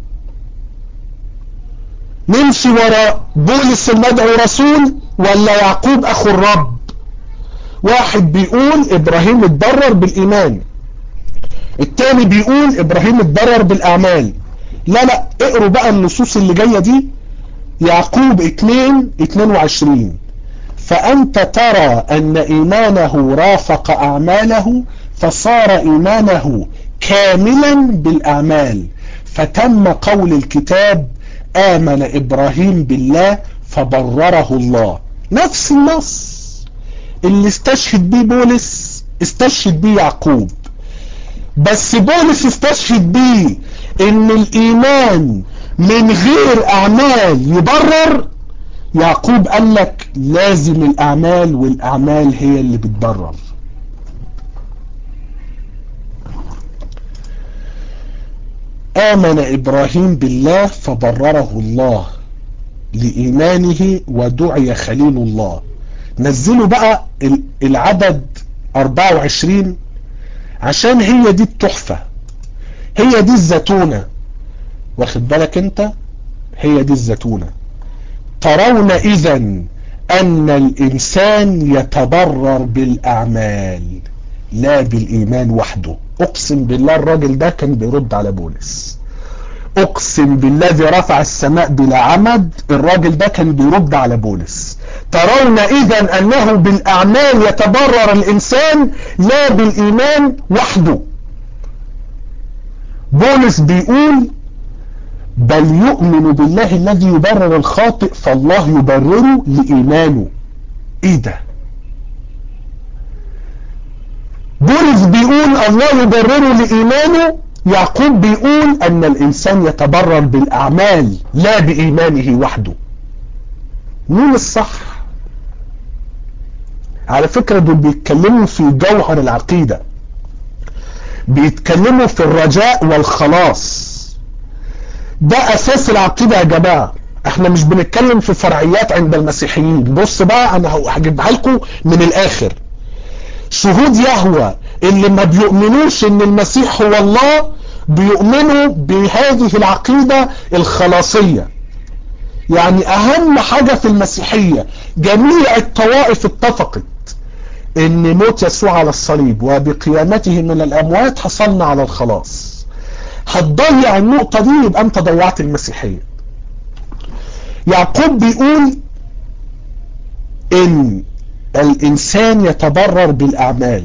نمشي ورا بولس المدعو رسول ولا يعقوب اخو الرب واحد بيقول ابراهيم اتضرر بالايمان التاني بيقول ابراهيم اتضرر بالاعمال لا لا اقروا بقى النصوص اللي جاية دي يعقوب 2 22 فانت ترى ان ايمانه رافق اعماله فصار ايمانه كاملا بالاعمال فتم قول الكتاب امن ابراهيم بالله فبرره الله نفس النص اللي استشهد بيه بولس استشهد بيه يعقوب بس بولس استشهد بيه ان الايمان من غير اعمال يبرر يعقوب قال لك لازم الاعمال والاعمال هي اللي بتبرر آمن إبراهيم بالله فبرره الله لإيمانه ودعي خليل الله نزلوا بقى العدد 24 عشان هي دي التحفة هي دي الزتونة واخد بالك انت هي دي الزتونة ترون اذا ان الانسان يتبرر بالاعمال لا بالايمان وحده اقسم بالله الراجل ده كان بيرد على بولس اقسم بالذي رفع السماء بلا عمد الراجل ده كان بيرد على بولس ترون اذا انه بالاعمال يتبرر الانسان لا بالايمان وحده بولس بيقول بل يؤمن بالله الذي يبرر الخاطئ فالله يبرره لإيمانه ايه ده بولس بيقول الله يبرره لإيمانه يعقوب بيقول أن الإنسان يتبرر بالأعمال لا بإيمانه وحده مين الصح على فكرة دول بيتكلموا في جوهر العقيدة بيتكلموا في الرجاء والخلاص ده اساس العقيدة يا جماعة احنا مش بنتكلم في فرعيات عند المسيحيين بص بقى انا هجيبها لكم من الاخر شهود يهوى اللي ما بيؤمنوش ان المسيح هو الله بيؤمنوا بهذه العقيدة الخلاصية يعني اهم حاجة في المسيحية جميع الطوائف اتفقت ان موت يسوع على الصليب وبقيامته من الاموات حصلنا على الخلاص هتضيع النقطة دي يبقى انت ضيعت المسيحية يعقوب بيقول ان الانسان يتبرر بالاعمال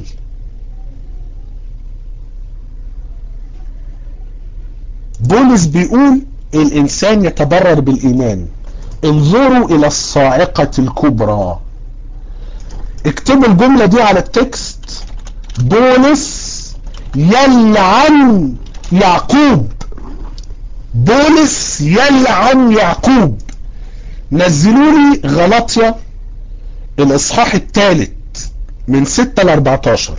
بولس بيقول الانسان يتبرر بالايمان انظروا الى الصاعقة الكبرى اكتبوا الجملة دي على التكست بولس يلعن يعقوب بولس يلعن يعقوب نزلوا لي غلطية الاصحاح الثالث من 6 ل 14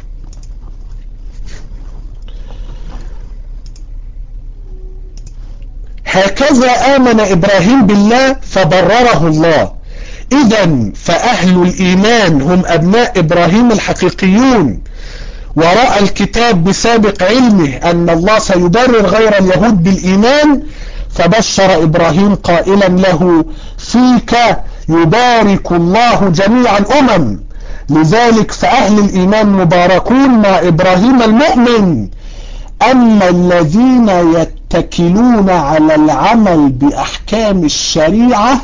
هكذا آمن إبراهيم بالله فبرره الله إذا فأهل الإيمان هم أبناء إبراهيم الحقيقيون ورأى الكتاب بسابق علمه أن الله سيبرر غير اليهود بالإيمان فبشر إبراهيم قائلا له فيك يبارك الله جميع الأمم لذلك فأهل الإيمان مباركون مع إبراهيم المؤمن أما الذين يتكلون على العمل بأحكام الشريعة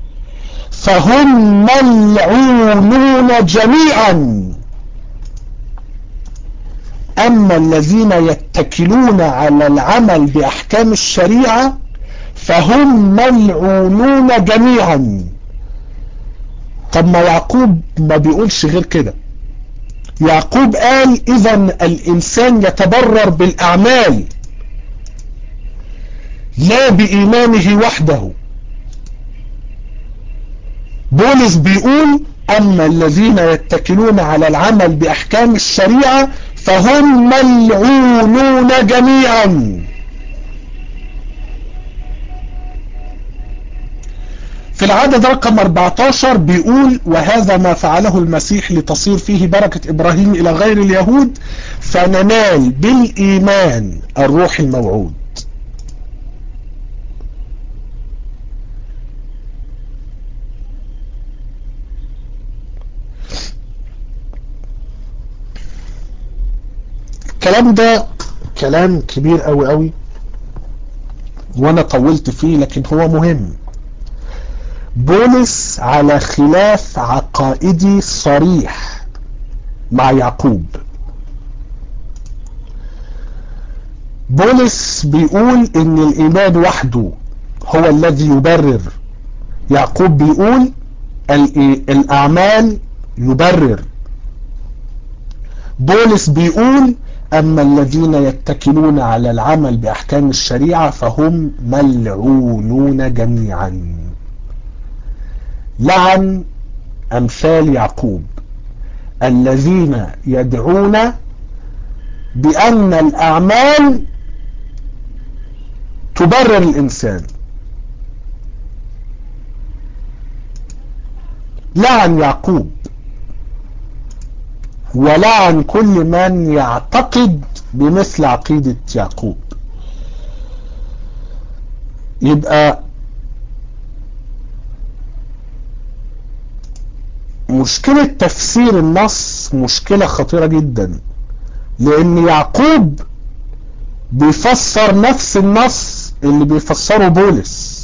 فهم ملعونون جميعا أما الذين يتكلون على العمل بأحكام الشريعة فهم ملعونون جميعا طب ما يعقوب ما بيقولش غير كده يعقوب قال اذا الانسان يتبرر بالاعمال لا بايمانه وحده بولس بيقول اما الذين يتكلون على العمل باحكام الشريعة فهم ملعونون جميعا في العدد رقم 14 بيقول وهذا ما فعله المسيح لتصير فيه بركة إبراهيم إلى غير اليهود فننال بالإيمان الروح الموعود الكلام ده كلام كبير قوي قوي وانا طولت فيه لكن هو مهم بولس على خلاف عقائدي صريح مع يعقوب بولس بيقول ان الايمان وحده هو الذي يبرر يعقوب بيقول الاعمال يبرر بولس بيقول اما الذين يتكلون على العمل باحكام الشريعة فهم ملعونون جميعا لعن امثال يعقوب الذين يدعون بان الاعمال تبرر الانسان لعن يعقوب ولعن كل من يعتقد بمثل عقيدة يعقوب يبقى مشكلة تفسير النص مشكلة خطيرة جدا لان يعقوب بيفسر نفس النص اللي بيفسره بولس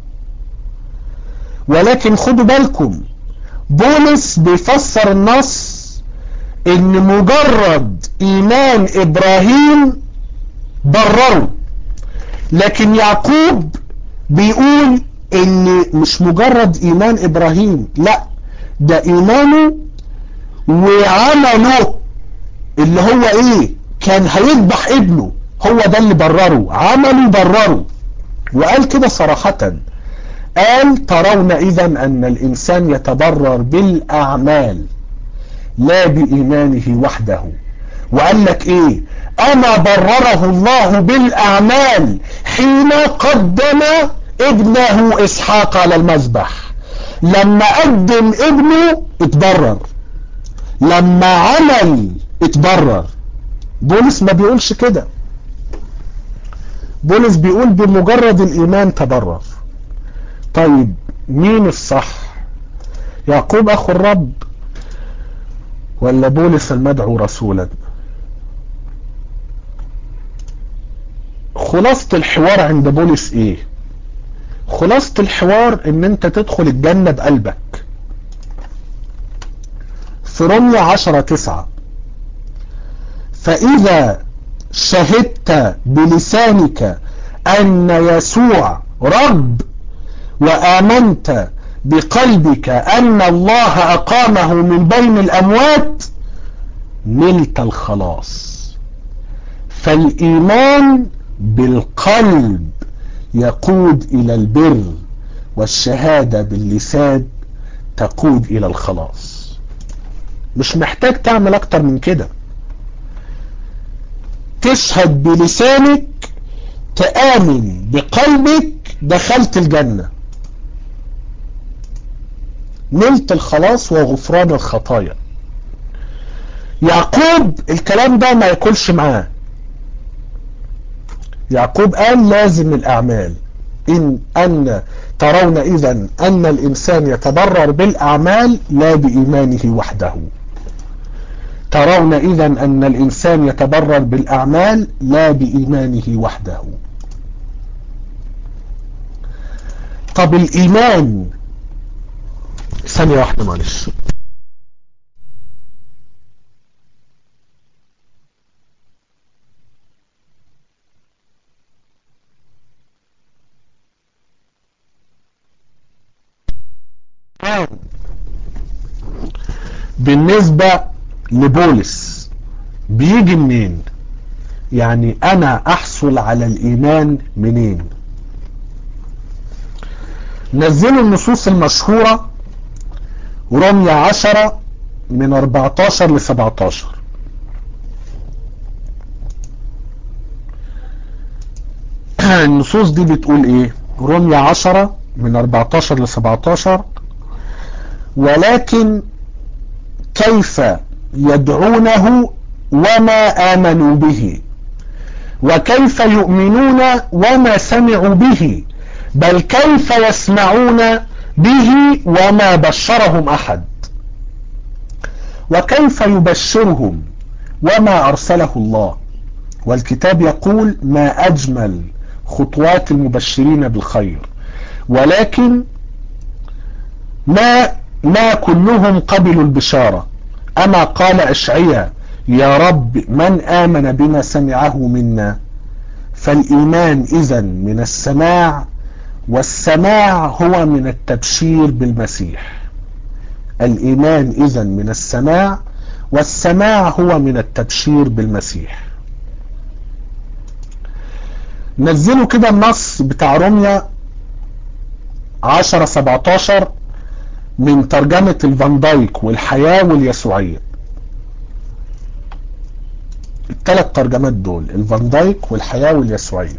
ولكن خدوا بالكم بولس بيفسر النص ان مجرد ايمان ابراهيم برره لكن يعقوب بيقول ان مش مجرد ايمان ابراهيم لا ده ايمانه وعمله اللي هو ايه كان هيذبح ابنه هو ده اللي برره عمله برره وقال كده صراحة قال ترون اذا ان الانسان يتبرر بالاعمال لا بإيمانه وحده وقال لك ايه اما برره الله بالاعمال حين قدم ابنه اسحاق على المذبح لما قدم ابنه اتبرر لما عمل اتبرر بولس ما بيقولش كده بولس بيقول بمجرد الايمان تبرر طيب مين الصح يعقوب اخو الرب ولا بولس المدعو رسولا خلاصة الحوار عند بولس ايه خلاصة الحوار ان انت تدخل الجنة بقلبك في رمية عشرة تسعة فاذا شهدت بلسانك ان يسوع رب وامنت بقلبك ان الله اقامه من بين الاموات نلت الخلاص فالايمان بالقلب يقود الى البر والشهادة باللسان تقود الى الخلاص مش محتاج تعمل اكتر من كده تشهد بلسانك تآمن بقلبك دخلت الجنة نلت الخلاص وغفران الخطايا يعقوب الكلام ده ما ياكلش معاه يعقوب قال لازم الأعمال إن أن ترون إذا أن الإنسان يتبرر بالأعمال لا بإيمانه وحده ترون إذا أن الإنسان يتبرر بالأعمال لا بإيمانه وحده طب الإيمان ثانية واحدة معلش بالنسبة لبولس بيجي منين يعني انا احصل على الايمان منين نزلوا النصوص المشهورة رمية عشرة من 14 ل 17 النصوص دي بتقول ايه رمية عشرة من 14 ل 17 ولكن كيف يدعونه وما آمنوا به وكيف يؤمنون وما سمعوا به بل كيف يسمعون به وما بشرهم أحد وكيف يبشرهم وما أرسله الله والكتاب يقول ما أجمل خطوات المبشرين بالخير ولكن ما ما كلهم قبلوا البشارة أما قال أشعيا يا رب من آمن بما سمعه منا فالإيمان إذا من السماع والسماع هو من التبشير بالمسيح الإيمان إذا من السماع والسماع هو من التبشير بالمسيح نزلوا كده النص بتاع رمية 10 17 من ترجمة الفان دايك والحياة واليسوعية الثلاث ترجمات دول الفان دايك والحياة واليسوعية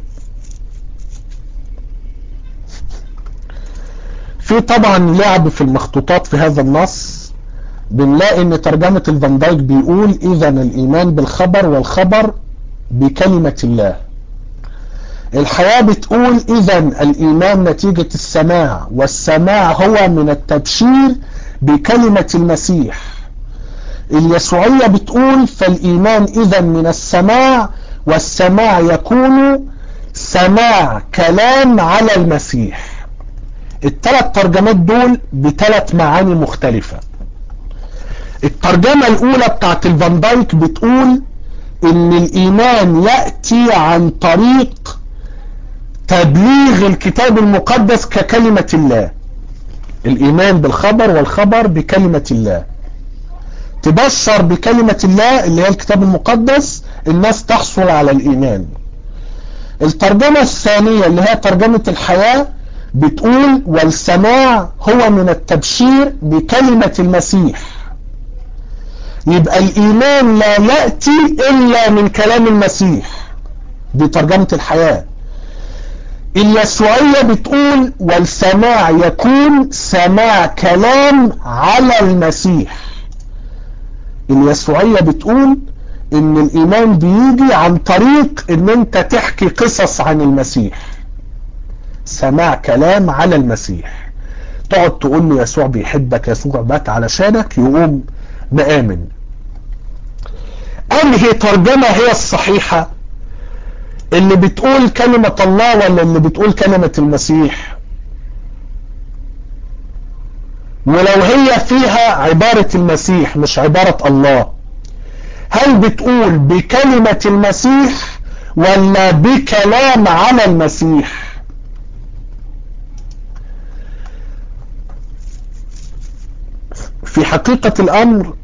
في طبعا لعب في المخطوطات في هذا النص بنلاقي ان ترجمة الفان دايك بيقول اذا الايمان بالخبر والخبر بكلمة الله الحياة بتقول اذا الايمان نتيجة السماع والسماع هو من التبشير بكلمة المسيح اليسوعية بتقول فالايمان اذا من السماع والسماع يكون سماع كلام على المسيح الثلاث ترجمات دول بثلاث معاني مختلفة الترجمة الاولى بتاعت الفان دايك بتقول ان الايمان يأتي عن طريق تبليغ الكتاب المقدس ككلمة الله الايمان بالخبر والخبر بكلمة الله تبشر بكلمة الله اللي هي الكتاب المقدس الناس تحصل على الايمان الترجمة الثانية اللي هي ترجمة الحياة بتقول والسماع هو من التبشير بكلمة المسيح يبقى الإيمان لا يأتي إلا من كلام المسيح دي ترجمة الحياة اليسوعية بتقول والسماع يكون سماع كلام على المسيح اليسوعية بتقول ان الايمان بيجي عن طريق ان انت تحكي قصص عن المسيح سماع كلام على المسيح تقعد تقول له يسوع بيحبك يسوع مات علشانك يقوم مآمن انهي ترجمة هي الصحيحة اللي بتقول كلمة الله ولا اللي بتقول كلمة المسيح ولو هي فيها عبارة المسيح مش عبارة الله هل بتقول بكلمة المسيح ولا بكلام على المسيح في حقيقة الأمر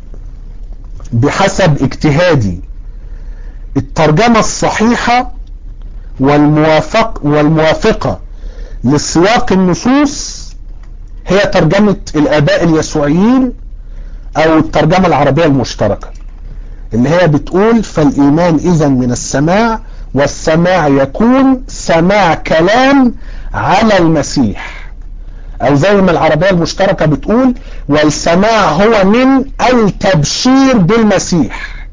بحسب اجتهادي الترجمة الصحيحة والموافق والموافقة لسياق النصوص هي ترجمة الآباء اليسوعيين أو الترجمة العربية المشتركة اللي هي بتقول فالإيمان إذا من السماع والسماع يكون سماع كلام على المسيح أو زي ما العربية المشتركة بتقول والسماع هو من التبشير بالمسيح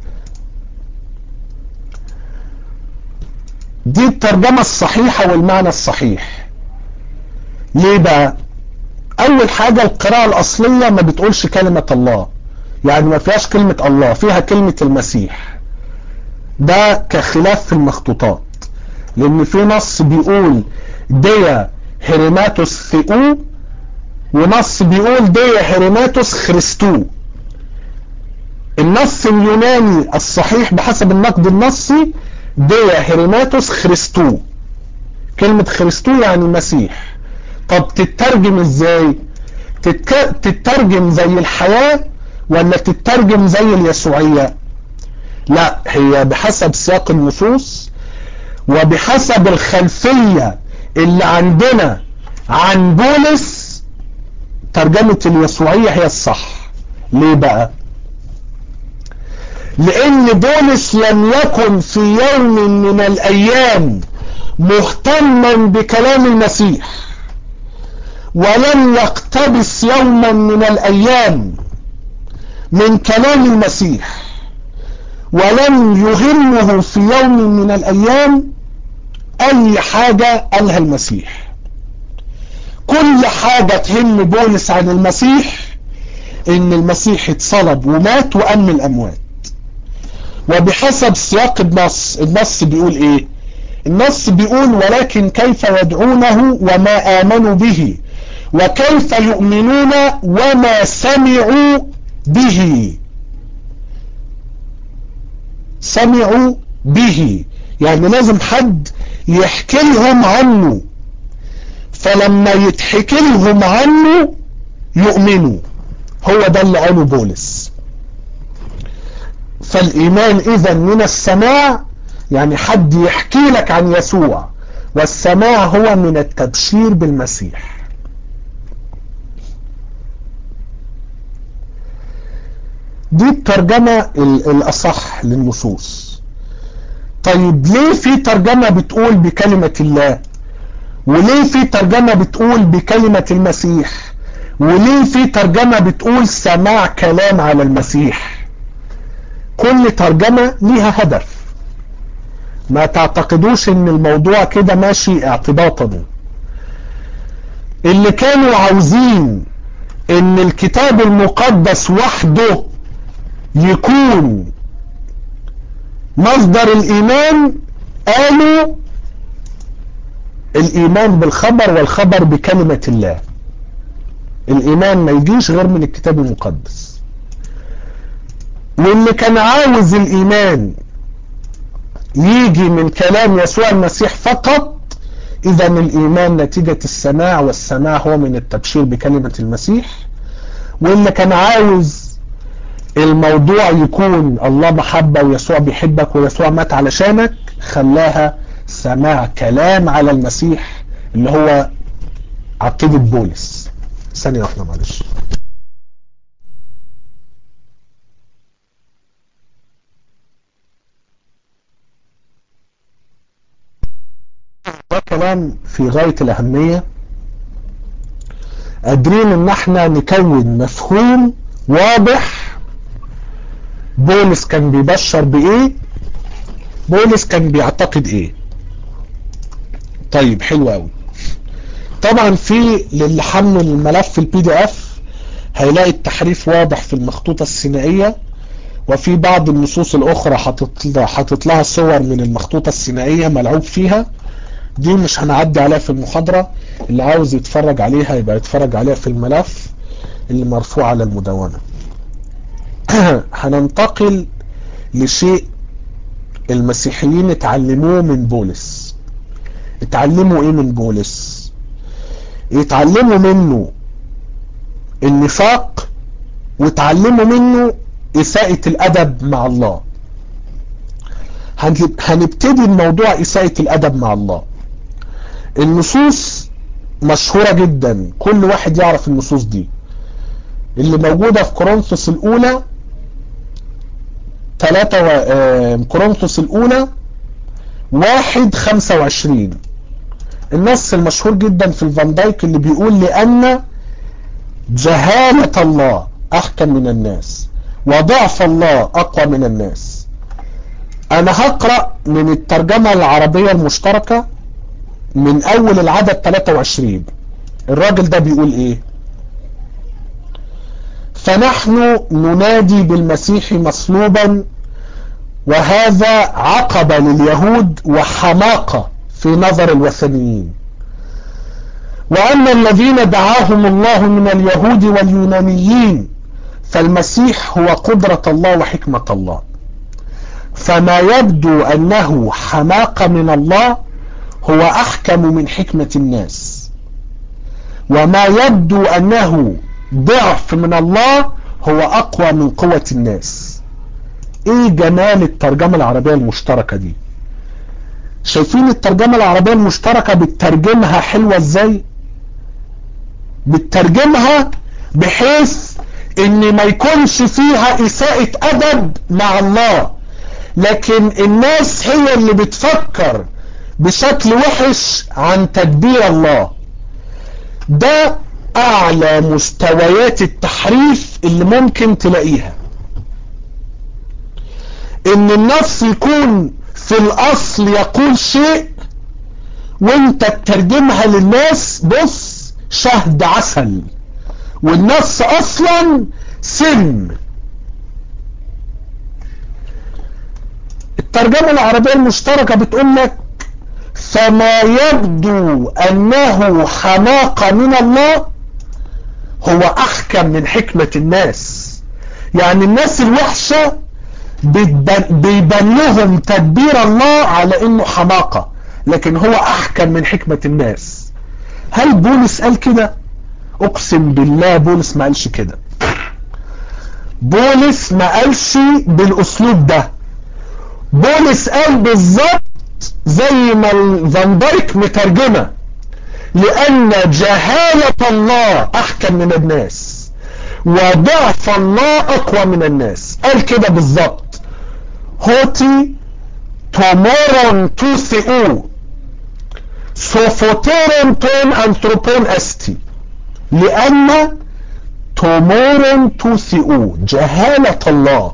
دي الترجمة الصحيحة والمعنى الصحيح ليه بقى اول حاجة القراءة الاصلية ما بتقولش كلمة الله يعني ما فيهاش كلمة الله فيها كلمة المسيح ده كخلاف في المخطوطات لان في نص بيقول ديا هيريماتوس ثيو ونص بيقول ديا هيريماتوس خريستو النص اليوناني الصحيح بحسب النقد النصي ديا هيريماتوس خريستو كلمة خريستو يعني مسيح طب تترجم ازاي تتك... تترجم زي الحياة ولا تترجم زي اليسوعية لا هي بحسب سياق النصوص وبحسب الخلفية اللي عندنا عن بولس ترجمة اليسوعية هي الصح ليه بقى لان بولس لم يكن في يوم من الايام مهتما بكلام المسيح ولم يقتبس يوما من الايام من كلام المسيح ولم يهمه في يوم من الايام اي حاجة قالها المسيح كل حاجة تهم بولس عن المسيح ان المسيح اتصلب ومات وقام الاموات وبحسب سياق النص النص بيقول ايه النص بيقول ولكن كيف يدعونه وما آمنوا به وكيف يؤمنون وما سمعوا به سمعوا به يعني لازم حد يحكي لهم عنه فلما يتحكي لهم عنه يؤمنوا هو ده اللي قاله بولس فالإيمان إذا من السماع يعني حد يحكي لك عن يسوع والسماع هو من التبشير بالمسيح دي الترجمة الأصح للنصوص طيب ليه في ترجمة بتقول بكلمة الله وليه في ترجمة بتقول بكلمة المسيح وليه في ترجمة بتقول سماع كلام على المسيح كل ترجمة ليها هدف ما تعتقدوش ان الموضوع كده ماشي اعتباطا اللي كانوا عاوزين ان الكتاب المقدس وحده يكون مصدر الايمان قالوا الايمان بالخبر والخبر بكلمة الله الايمان ما يجيش غير من الكتاب المقدس واللي كان عاوز الايمان يجي من كلام يسوع المسيح فقط اذا الايمان نتيجة السماع والسماع هو من التبشير بكلمة المسيح واللي كان عاوز الموضوع يكون الله محبة ويسوع بيحبك ويسوع مات علشانك خلاها سماع كلام على المسيح اللي هو عقيدة بولس ثانية واحدة معلش كلام في غاية الأهمية قادرين ان احنا نكون مفهوم واضح بولس كان بيبشر بايه بولس كان بيعتقد ايه طيب حلو قوي طبعا في للي حمل الملف البي دي اف هيلاقي التحريف واضح في المخطوطة السينائية وفي بعض النصوص الاخرى حاطط لها صور من المخطوطة السينائية ملعوب فيها دي مش هنعدي عليها في المحاضرة اللي عاوز يتفرج عليها يبقى يتفرج عليها في الملف اللي مرفوع على المدونة هننتقل لشيء المسيحيين اتعلموه من بولس اتعلموا ايه من بولس اتعلموا منه النفاق واتعلموا منه إساءة الأدب مع الله هنبتدي الموضوع إساءة الأدب مع الله النصوص مشهورة جدا كل واحد يعرف النصوص دي اللي موجودة في كورنثوس الأولى ثلاثة و... آه... كورنثوس الأولى واحد خمسة وعشرين النص المشهور جدا في الفان دايك اللي بيقول لأن جهالة الله أحكم من الناس وضعف الله أقوى من الناس أنا هقرأ من الترجمة العربية المشتركة من أول العدد 23 الراجل ده بيقول إيه فنحن ننادي بالمسيح مصلوبا وهذا عقبة لليهود وحماقة في نظر الوثنيين وأما الذين دعاهم الله من اليهود واليونانيين فالمسيح هو قدرة الله وحكمة الله فما يبدو أنه حماقة من الله هو أحكم من حكمة الناس وما يبدو أنه ضعف من الله هو أقوى من قوة الناس إيه جمال الترجمة العربية المشتركة دي شايفين الترجمة العربية المشتركة بترجمها حلوة ازاي بترجمها بحيث ان ما يكونش فيها اساءة ادب مع الله لكن الناس هي اللي بتفكر بشكل وحش عن تدبير الله ده اعلى مستويات التحريف اللي ممكن تلاقيها ان النص يكون في الاصل يقول شيء وانت تترجمها للناس بص شهد عسل والنص اصلا سم الترجمة العربية المشتركة بتقول لك فما يبدو انه حماقة من الله هو احكم من حكمة الناس يعني الناس الوحشة بيبان لهم تدبير الله على انه حماقة لكن هو احكم من حكمة الناس هل بولس قال كده اقسم بالله بولس ما قالش كده بولس ما قالش بالاسلوب ده بولس قال بالظبط زي ما الفان دايك مترجمه لان جهالة الله احكم من الناس وضعف الله اقوى من الناس قال كده بالظبط هوتي تومورون تو ثيو سوفوتيرون تون انثروبون استي لأن تومورون تو ثيو جهالة الله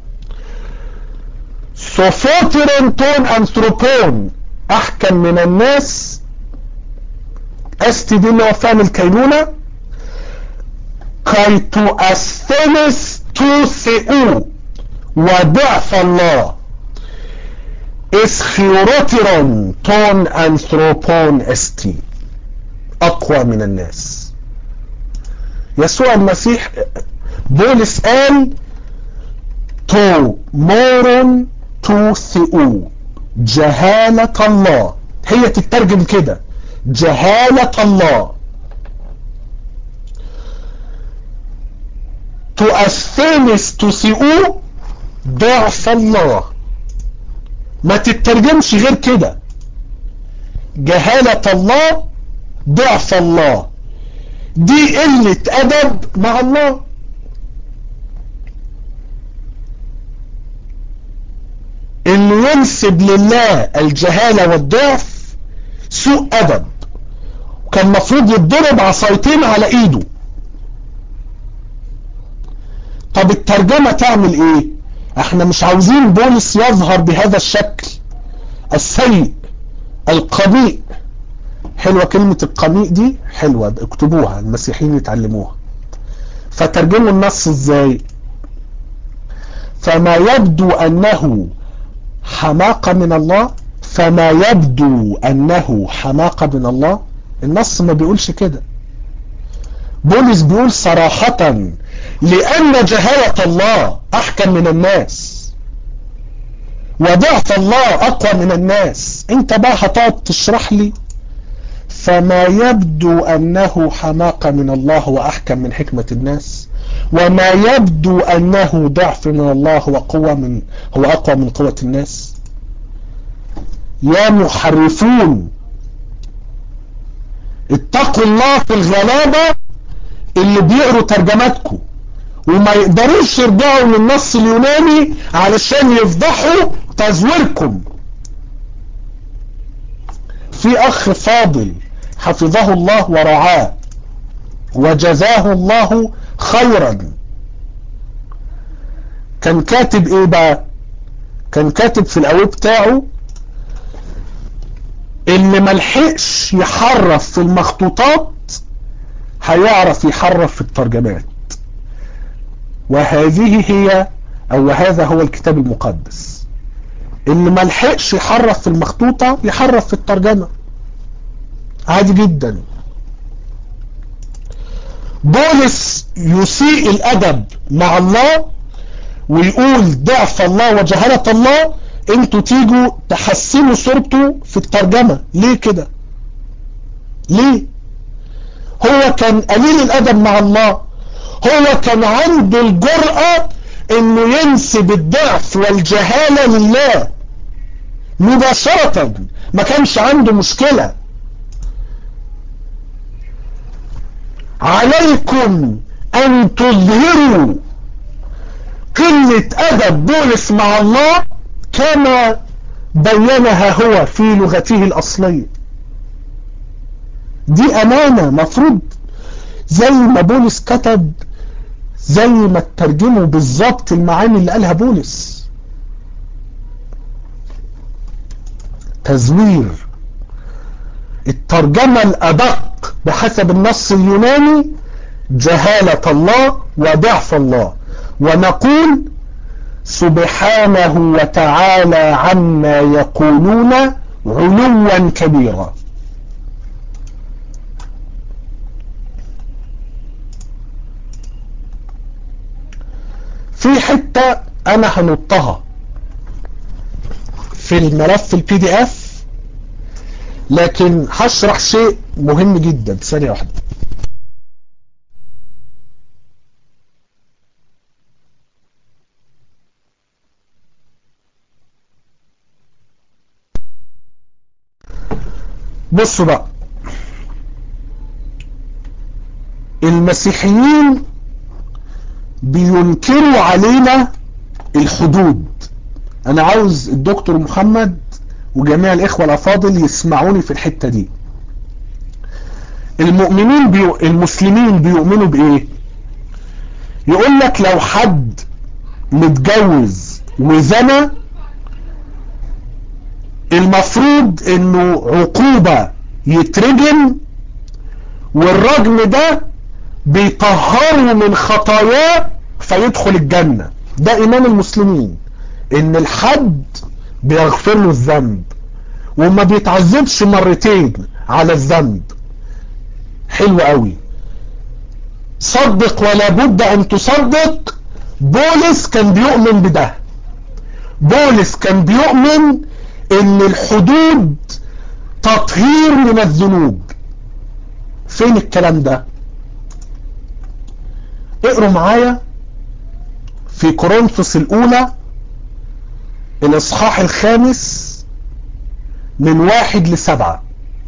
سوفوتيرون تون انثروبون احكم من الناس استي دي اللي هو فهم الكينونة كي تؤثنس تو ثيو وضعف الله اسخيروتيرون تون انثروبون استي اقوى من الناس يسوع المسيح بولس قال تو مورون تو ثيو جهالة الله هي تترجم كده جهالة الله تؤثنس تسيئو ضعف الله ما تترجمش غير كده جهالة الله ضعف الله دي قلة ادب مع الله اللي ينسب لله الجهالة والضعف سوء ادب كان مفروض يتضرب عصايتين على ايده طب الترجمة تعمل ايه احنا مش عاوزين بولس يظهر بهذا الشكل السيء القميء حلوة كلمة القميء دي حلوة اكتبوها المسيحيين يتعلموها فترجموا النص ازاي فما يبدو انه حماقة من الله فما يبدو انه حماقة من الله النص ما بيقولش كده بولس بيقول صراحة لان جهالة الله احكم من الناس وضعف الله اقوى من الناس انت بقى هتقعد تشرح لي فما يبدو انه حماقة من الله واحكم من حكمة الناس وما يبدو انه ضعف من الله وقوة من هو اقوى من قوة الناس يا محرفون اتقوا الله في الغلابة اللي بيقروا ترجماتكم وما يقدروش يرجعوا للنص اليوناني علشان يفضحوا تزويركم في اخ فاضل حفظه الله ورعاه وجزاه الله خيرا كان كاتب ايه بقى كان كاتب في القوي بتاعه اللي ملحقش يحرف في المخطوطات هيعرف يحرف في الترجمات وهذه هي او هذا هو الكتاب المقدس اللي ملحقش يحرف في المخطوطة يحرف في الترجمة عادي جدا بولس يسيء الادب مع الله ويقول ضعف الله وجهالة الله انتوا تيجوا تحسنوا صورته في الترجمة ليه كده ليه هو كان قليل الادب مع الله هو كان عنده الجرأة انه ينسب الضعف والجهالة لله مباشرة ما كانش عنده مشكلة عليكم ان تظهروا قلة ادب بولس مع الله كما بينها هو في لغته الاصلية دي امانة مفروض زي ما بولس كتب زي ما ترجموا بالظبط المعاني اللي قالها بولس تزوير الترجمة الأدق بحسب النص اليوناني جهالة الله وضعف الله ونقول سبحانه وتعالى عما يقولون علوا كبيرا في حتة انا هنطها في الملف البي دي اف لكن هشرح شيء مهم جدا ثانية واحدة بصوا بقى المسيحيين بينكروا علينا الحدود انا عاوز الدكتور محمد وجميع الاخوة الافاضل يسمعوني في الحتة دي المؤمنين بيو... المسلمين بيؤمنوا بايه يقول لك لو حد متجوز وزنى المفروض انه عقوبة يترجم والرجم ده بيطهره من خطاياه فيدخل الجنة ده ايمان المسلمين ان الحد بيغفر له الذنب وما بيتعذبش مرتين على الذنب حلو قوي صدق ولا بد ان تصدق بولس كان بيؤمن بده بولس كان بيؤمن ان الحدود تطهير من الذنوب فين الكلام ده اقروا معايا في كورنثوس الاولى الاصحاح الخامس من واحد لسبعة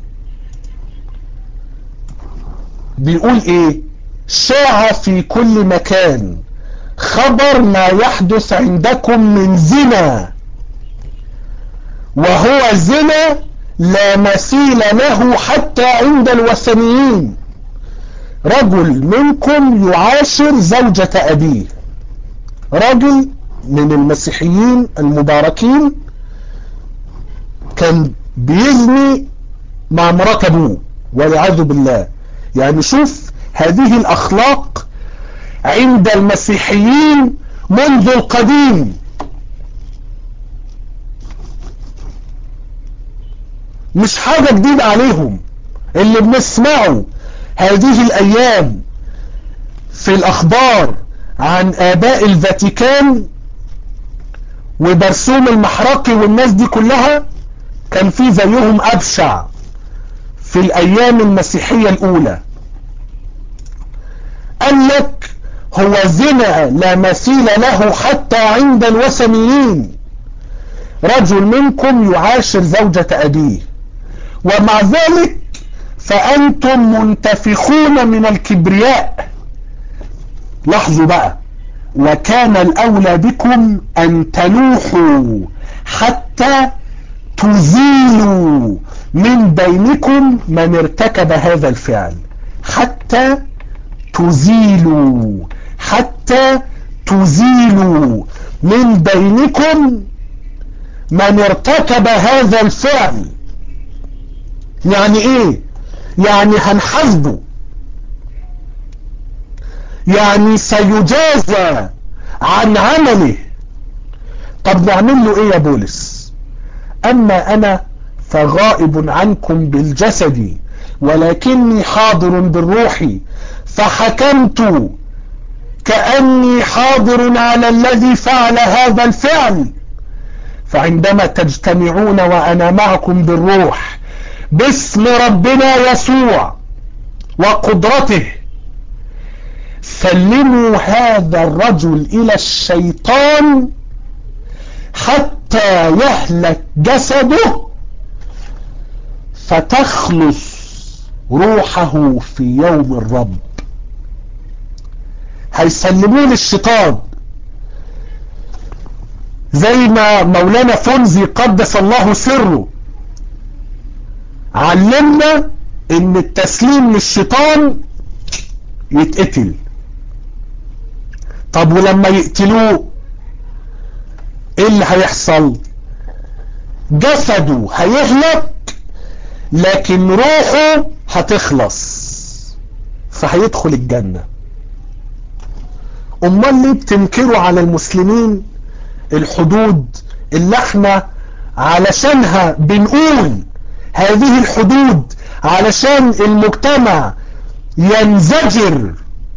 بيقول ايه شاع في كل مكان خبر ما يحدث عندكم من زنا وهو زنا لا مثيل له حتى عند الوثنيين رجل منكم يعاشر زوجة أبيه رجل من المسيحيين المباركين كان بيزني مع مرات أبوه والعياذ بالله يعني شوف هذه الأخلاق عند المسيحيين منذ القديم مش حاجة جديدة عليهم اللي بنسمعه هذه الأيام في الأخبار عن آباء الفاتيكان وبرسوم المحرقي والناس دي كلها كان في زيهم أبشع في الأيام المسيحية الأولى قال لك هو زنا لا مثيل له حتى عند الوثنيين رجل منكم يعاشر زوجة أبيه ومع ذلك فأنتم منتفخون من الكبرياء لاحظوا بقى وكان الأولى بكم أن تلوحوا حتى تزيلوا من بينكم من ارتكب هذا الفعل حتى تزيلوا حتى تزيلوا من بينكم من ارتكب هذا الفعل يعني ايه يعني هنحاسبه يعني سيجازى عن عمله طب نعمل له ايه يا بولس اما انا فغائب عنكم بالجسد ولكني حاضر بالروح فحكمت كأني حاضر على الذي فعل هذا الفعل فعندما تجتمعون وأنا معكم بالروح باسم ربنا يسوع وقدرته سلموا هذا الرجل إلى الشيطان حتى يهلك جسده فتخلص روحه في يوم الرب هيسلموه للشيطان زي ما مولانا فونزي قدس الله سره علمنا ان التسليم للشيطان يتقتل طب ولما يقتلوه ايه اللي هيحصل جسده هيهلك لكن روحه هتخلص فهيدخل الجنة امال ليه بتنكروا على المسلمين الحدود اللي احنا علشانها بنقول هذه الحدود علشان المجتمع ينزجر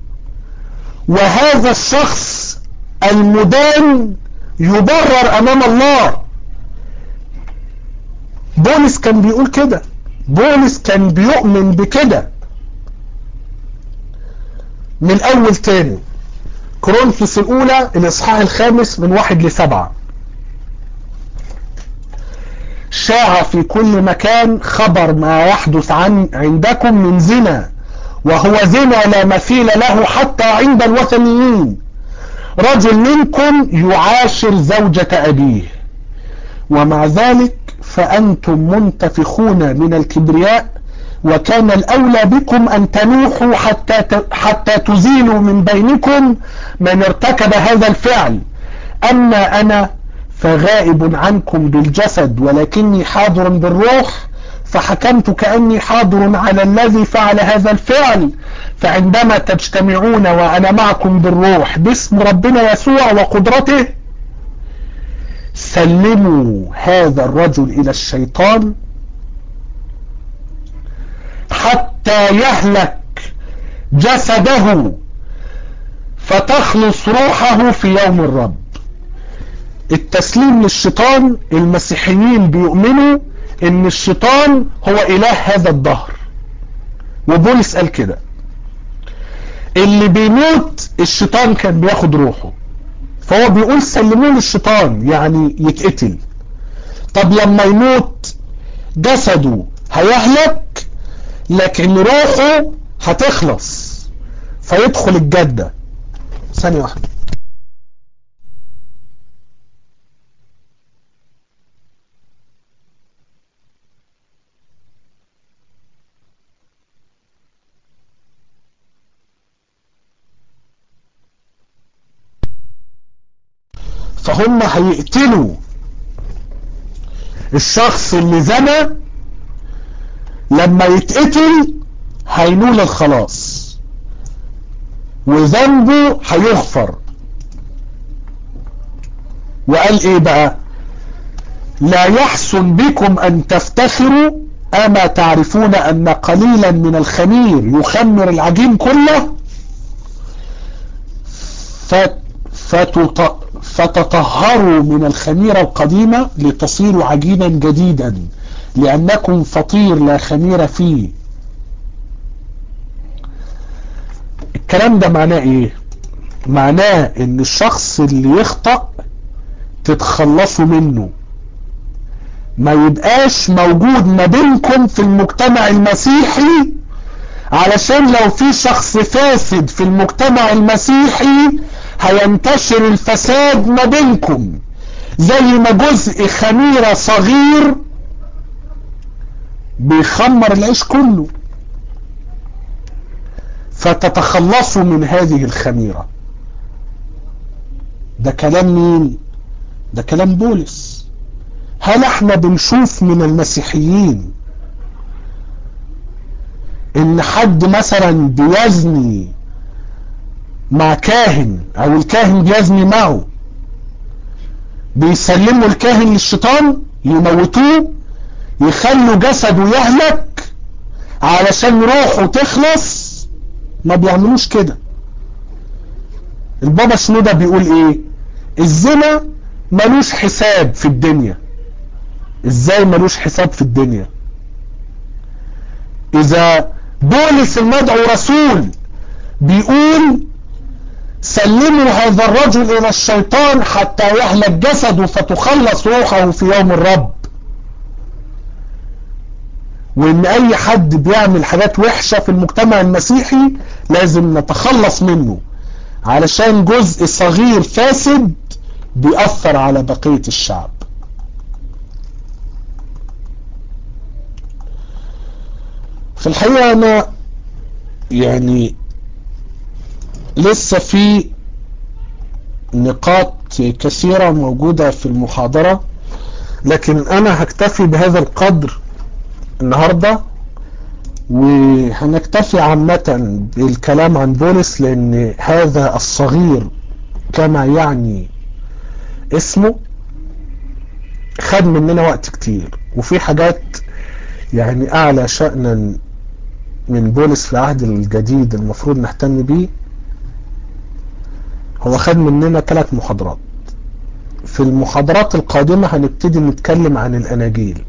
وهذا الشخص المدان يبرر امام الله بولس كان بيقول كده بولس كان بيؤمن بكده من اول تاني كورنثوس الاولى الاصحاح الخامس من واحد لسبعة شاع في كل مكان خبر ما يحدث عن عندكم من زنا وهو زنا لا مثيل له حتى عند الوثنيين رجل منكم يعاشر زوجة أبيه ومع ذلك فأنتم منتفخون من الكبرياء وكان الأولى بكم أن تنوحوا حتى حتى تزيلوا من بينكم من ارتكب هذا الفعل أما أنا فغائب عنكم بالجسد ولكني حاضر بالروح فحكمت كأني حاضر على الذي فعل هذا الفعل فعندما تجتمعون وأنا معكم بالروح باسم ربنا يسوع وقدرته سلموا هذا الرجل إلى الشيطان حتى يهلك جسده فتخلص روحه في يوم الرب التسليم للشيطان المسيحيين بيؤمنوا ان الشيطان هو اله هذا الدهر وبولس قال كده اللي بيموت الشيطان كان بياخد روحه فهو بيقول سلموه للشيطان يعني يتقتل طب لما يموت جسده هيهلك لكن روحه هتخلص فيدخل الجدة ثانية واحدة فهم هيقتلوا الشخص اللي زنى لما يتقتل هينول الخلاص وذنبه هيغفر وقال ايه بقى لا يحسن بكم ان تفتخروا اما تعرفون ان قليلا من الخمير يخمر العجين كله فتط... فتطهروا من الخميرة القديمة لتصيروا عجينا جديدا لأنكم فطير لا خمير فيه الكلام ده معناه ايه معناه ان الشخص اللي يخطأ تتخلصوا منه ما يبقاش موجود ما بينكم في المجتمع المسيحي علشان لو في شخص فاسد في المجتمع المسيحي هينتشر الفساد ما بينكم زي ما جزء خميرة صغير بيخمر العيش كله فتتخلصوا من هذه الخميرة ده كلام مين ده كلام بولس هل احنا بنشوف من المسيحيين ان حد مثلا بيزني مع كاهن او الكاهن بيزني معه بيسلموا الكاهن للشيطان يموتوه يخلوا جسده يهلك علشان روحه تخلص ما بيعملوش كده البابا شنودة بيقول ايه الزنا ملوش حساب في الدنيا ازاي ملوش حساب في الدنيا اذا بولس المدعو رسول بيقول سلموا هذا الرجل الى الشيطان حتى يهلك جسده فتخلص روحه في يوم الرب وان اي حد بيعمل حاجات وحشة في المجتمع المسيحي لازم نتخلص منه علشان جزء صغير فاسد بيأثر على بقية الشعب في الحقيقة انا يعني لسه في نقاط كثيرة موجودة في المحاضرة لكن انا هكتفي بهذا القدر النهاردة وهنكتفي عامة بالكلام عن بولس لان هذا الصغير كما يعني اسمه خد مننا وقت كتير وفي حاجات يعني اعلى شأنا من بولس في العهد الجديد المفروض نهتم بيه هو خد مننا ثلاث محاضرات في المحاضرات القادمة هنبتدي نتكلم عن الاناجيل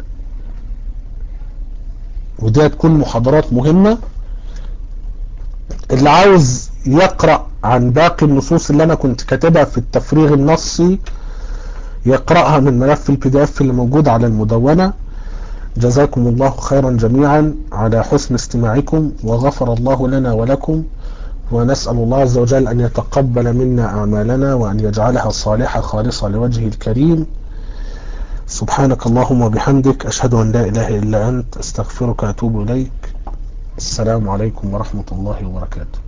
ودي هتكون محاضرات مهمة اللي عاوز يقرأ عن باقي النصوص اللي انا كنت كاتبها في التفريغ النصي يقرأها من ملف البي دي اف اللي موجود على المدونة جزاكم الله خيرا جميعا على حسن استماعكم وغفر الله لنا ولكم ونسأل الله عز وجل أن يتقبل منا أعمالنا وأن يجعلها صالحة خالصة لوجهه الكريم سبحانك اللهم وبحمدك أشهد أن لا إله إلا أنت استغفرك وأتوب إليك السلام عليكم ورحمة الله وبركاته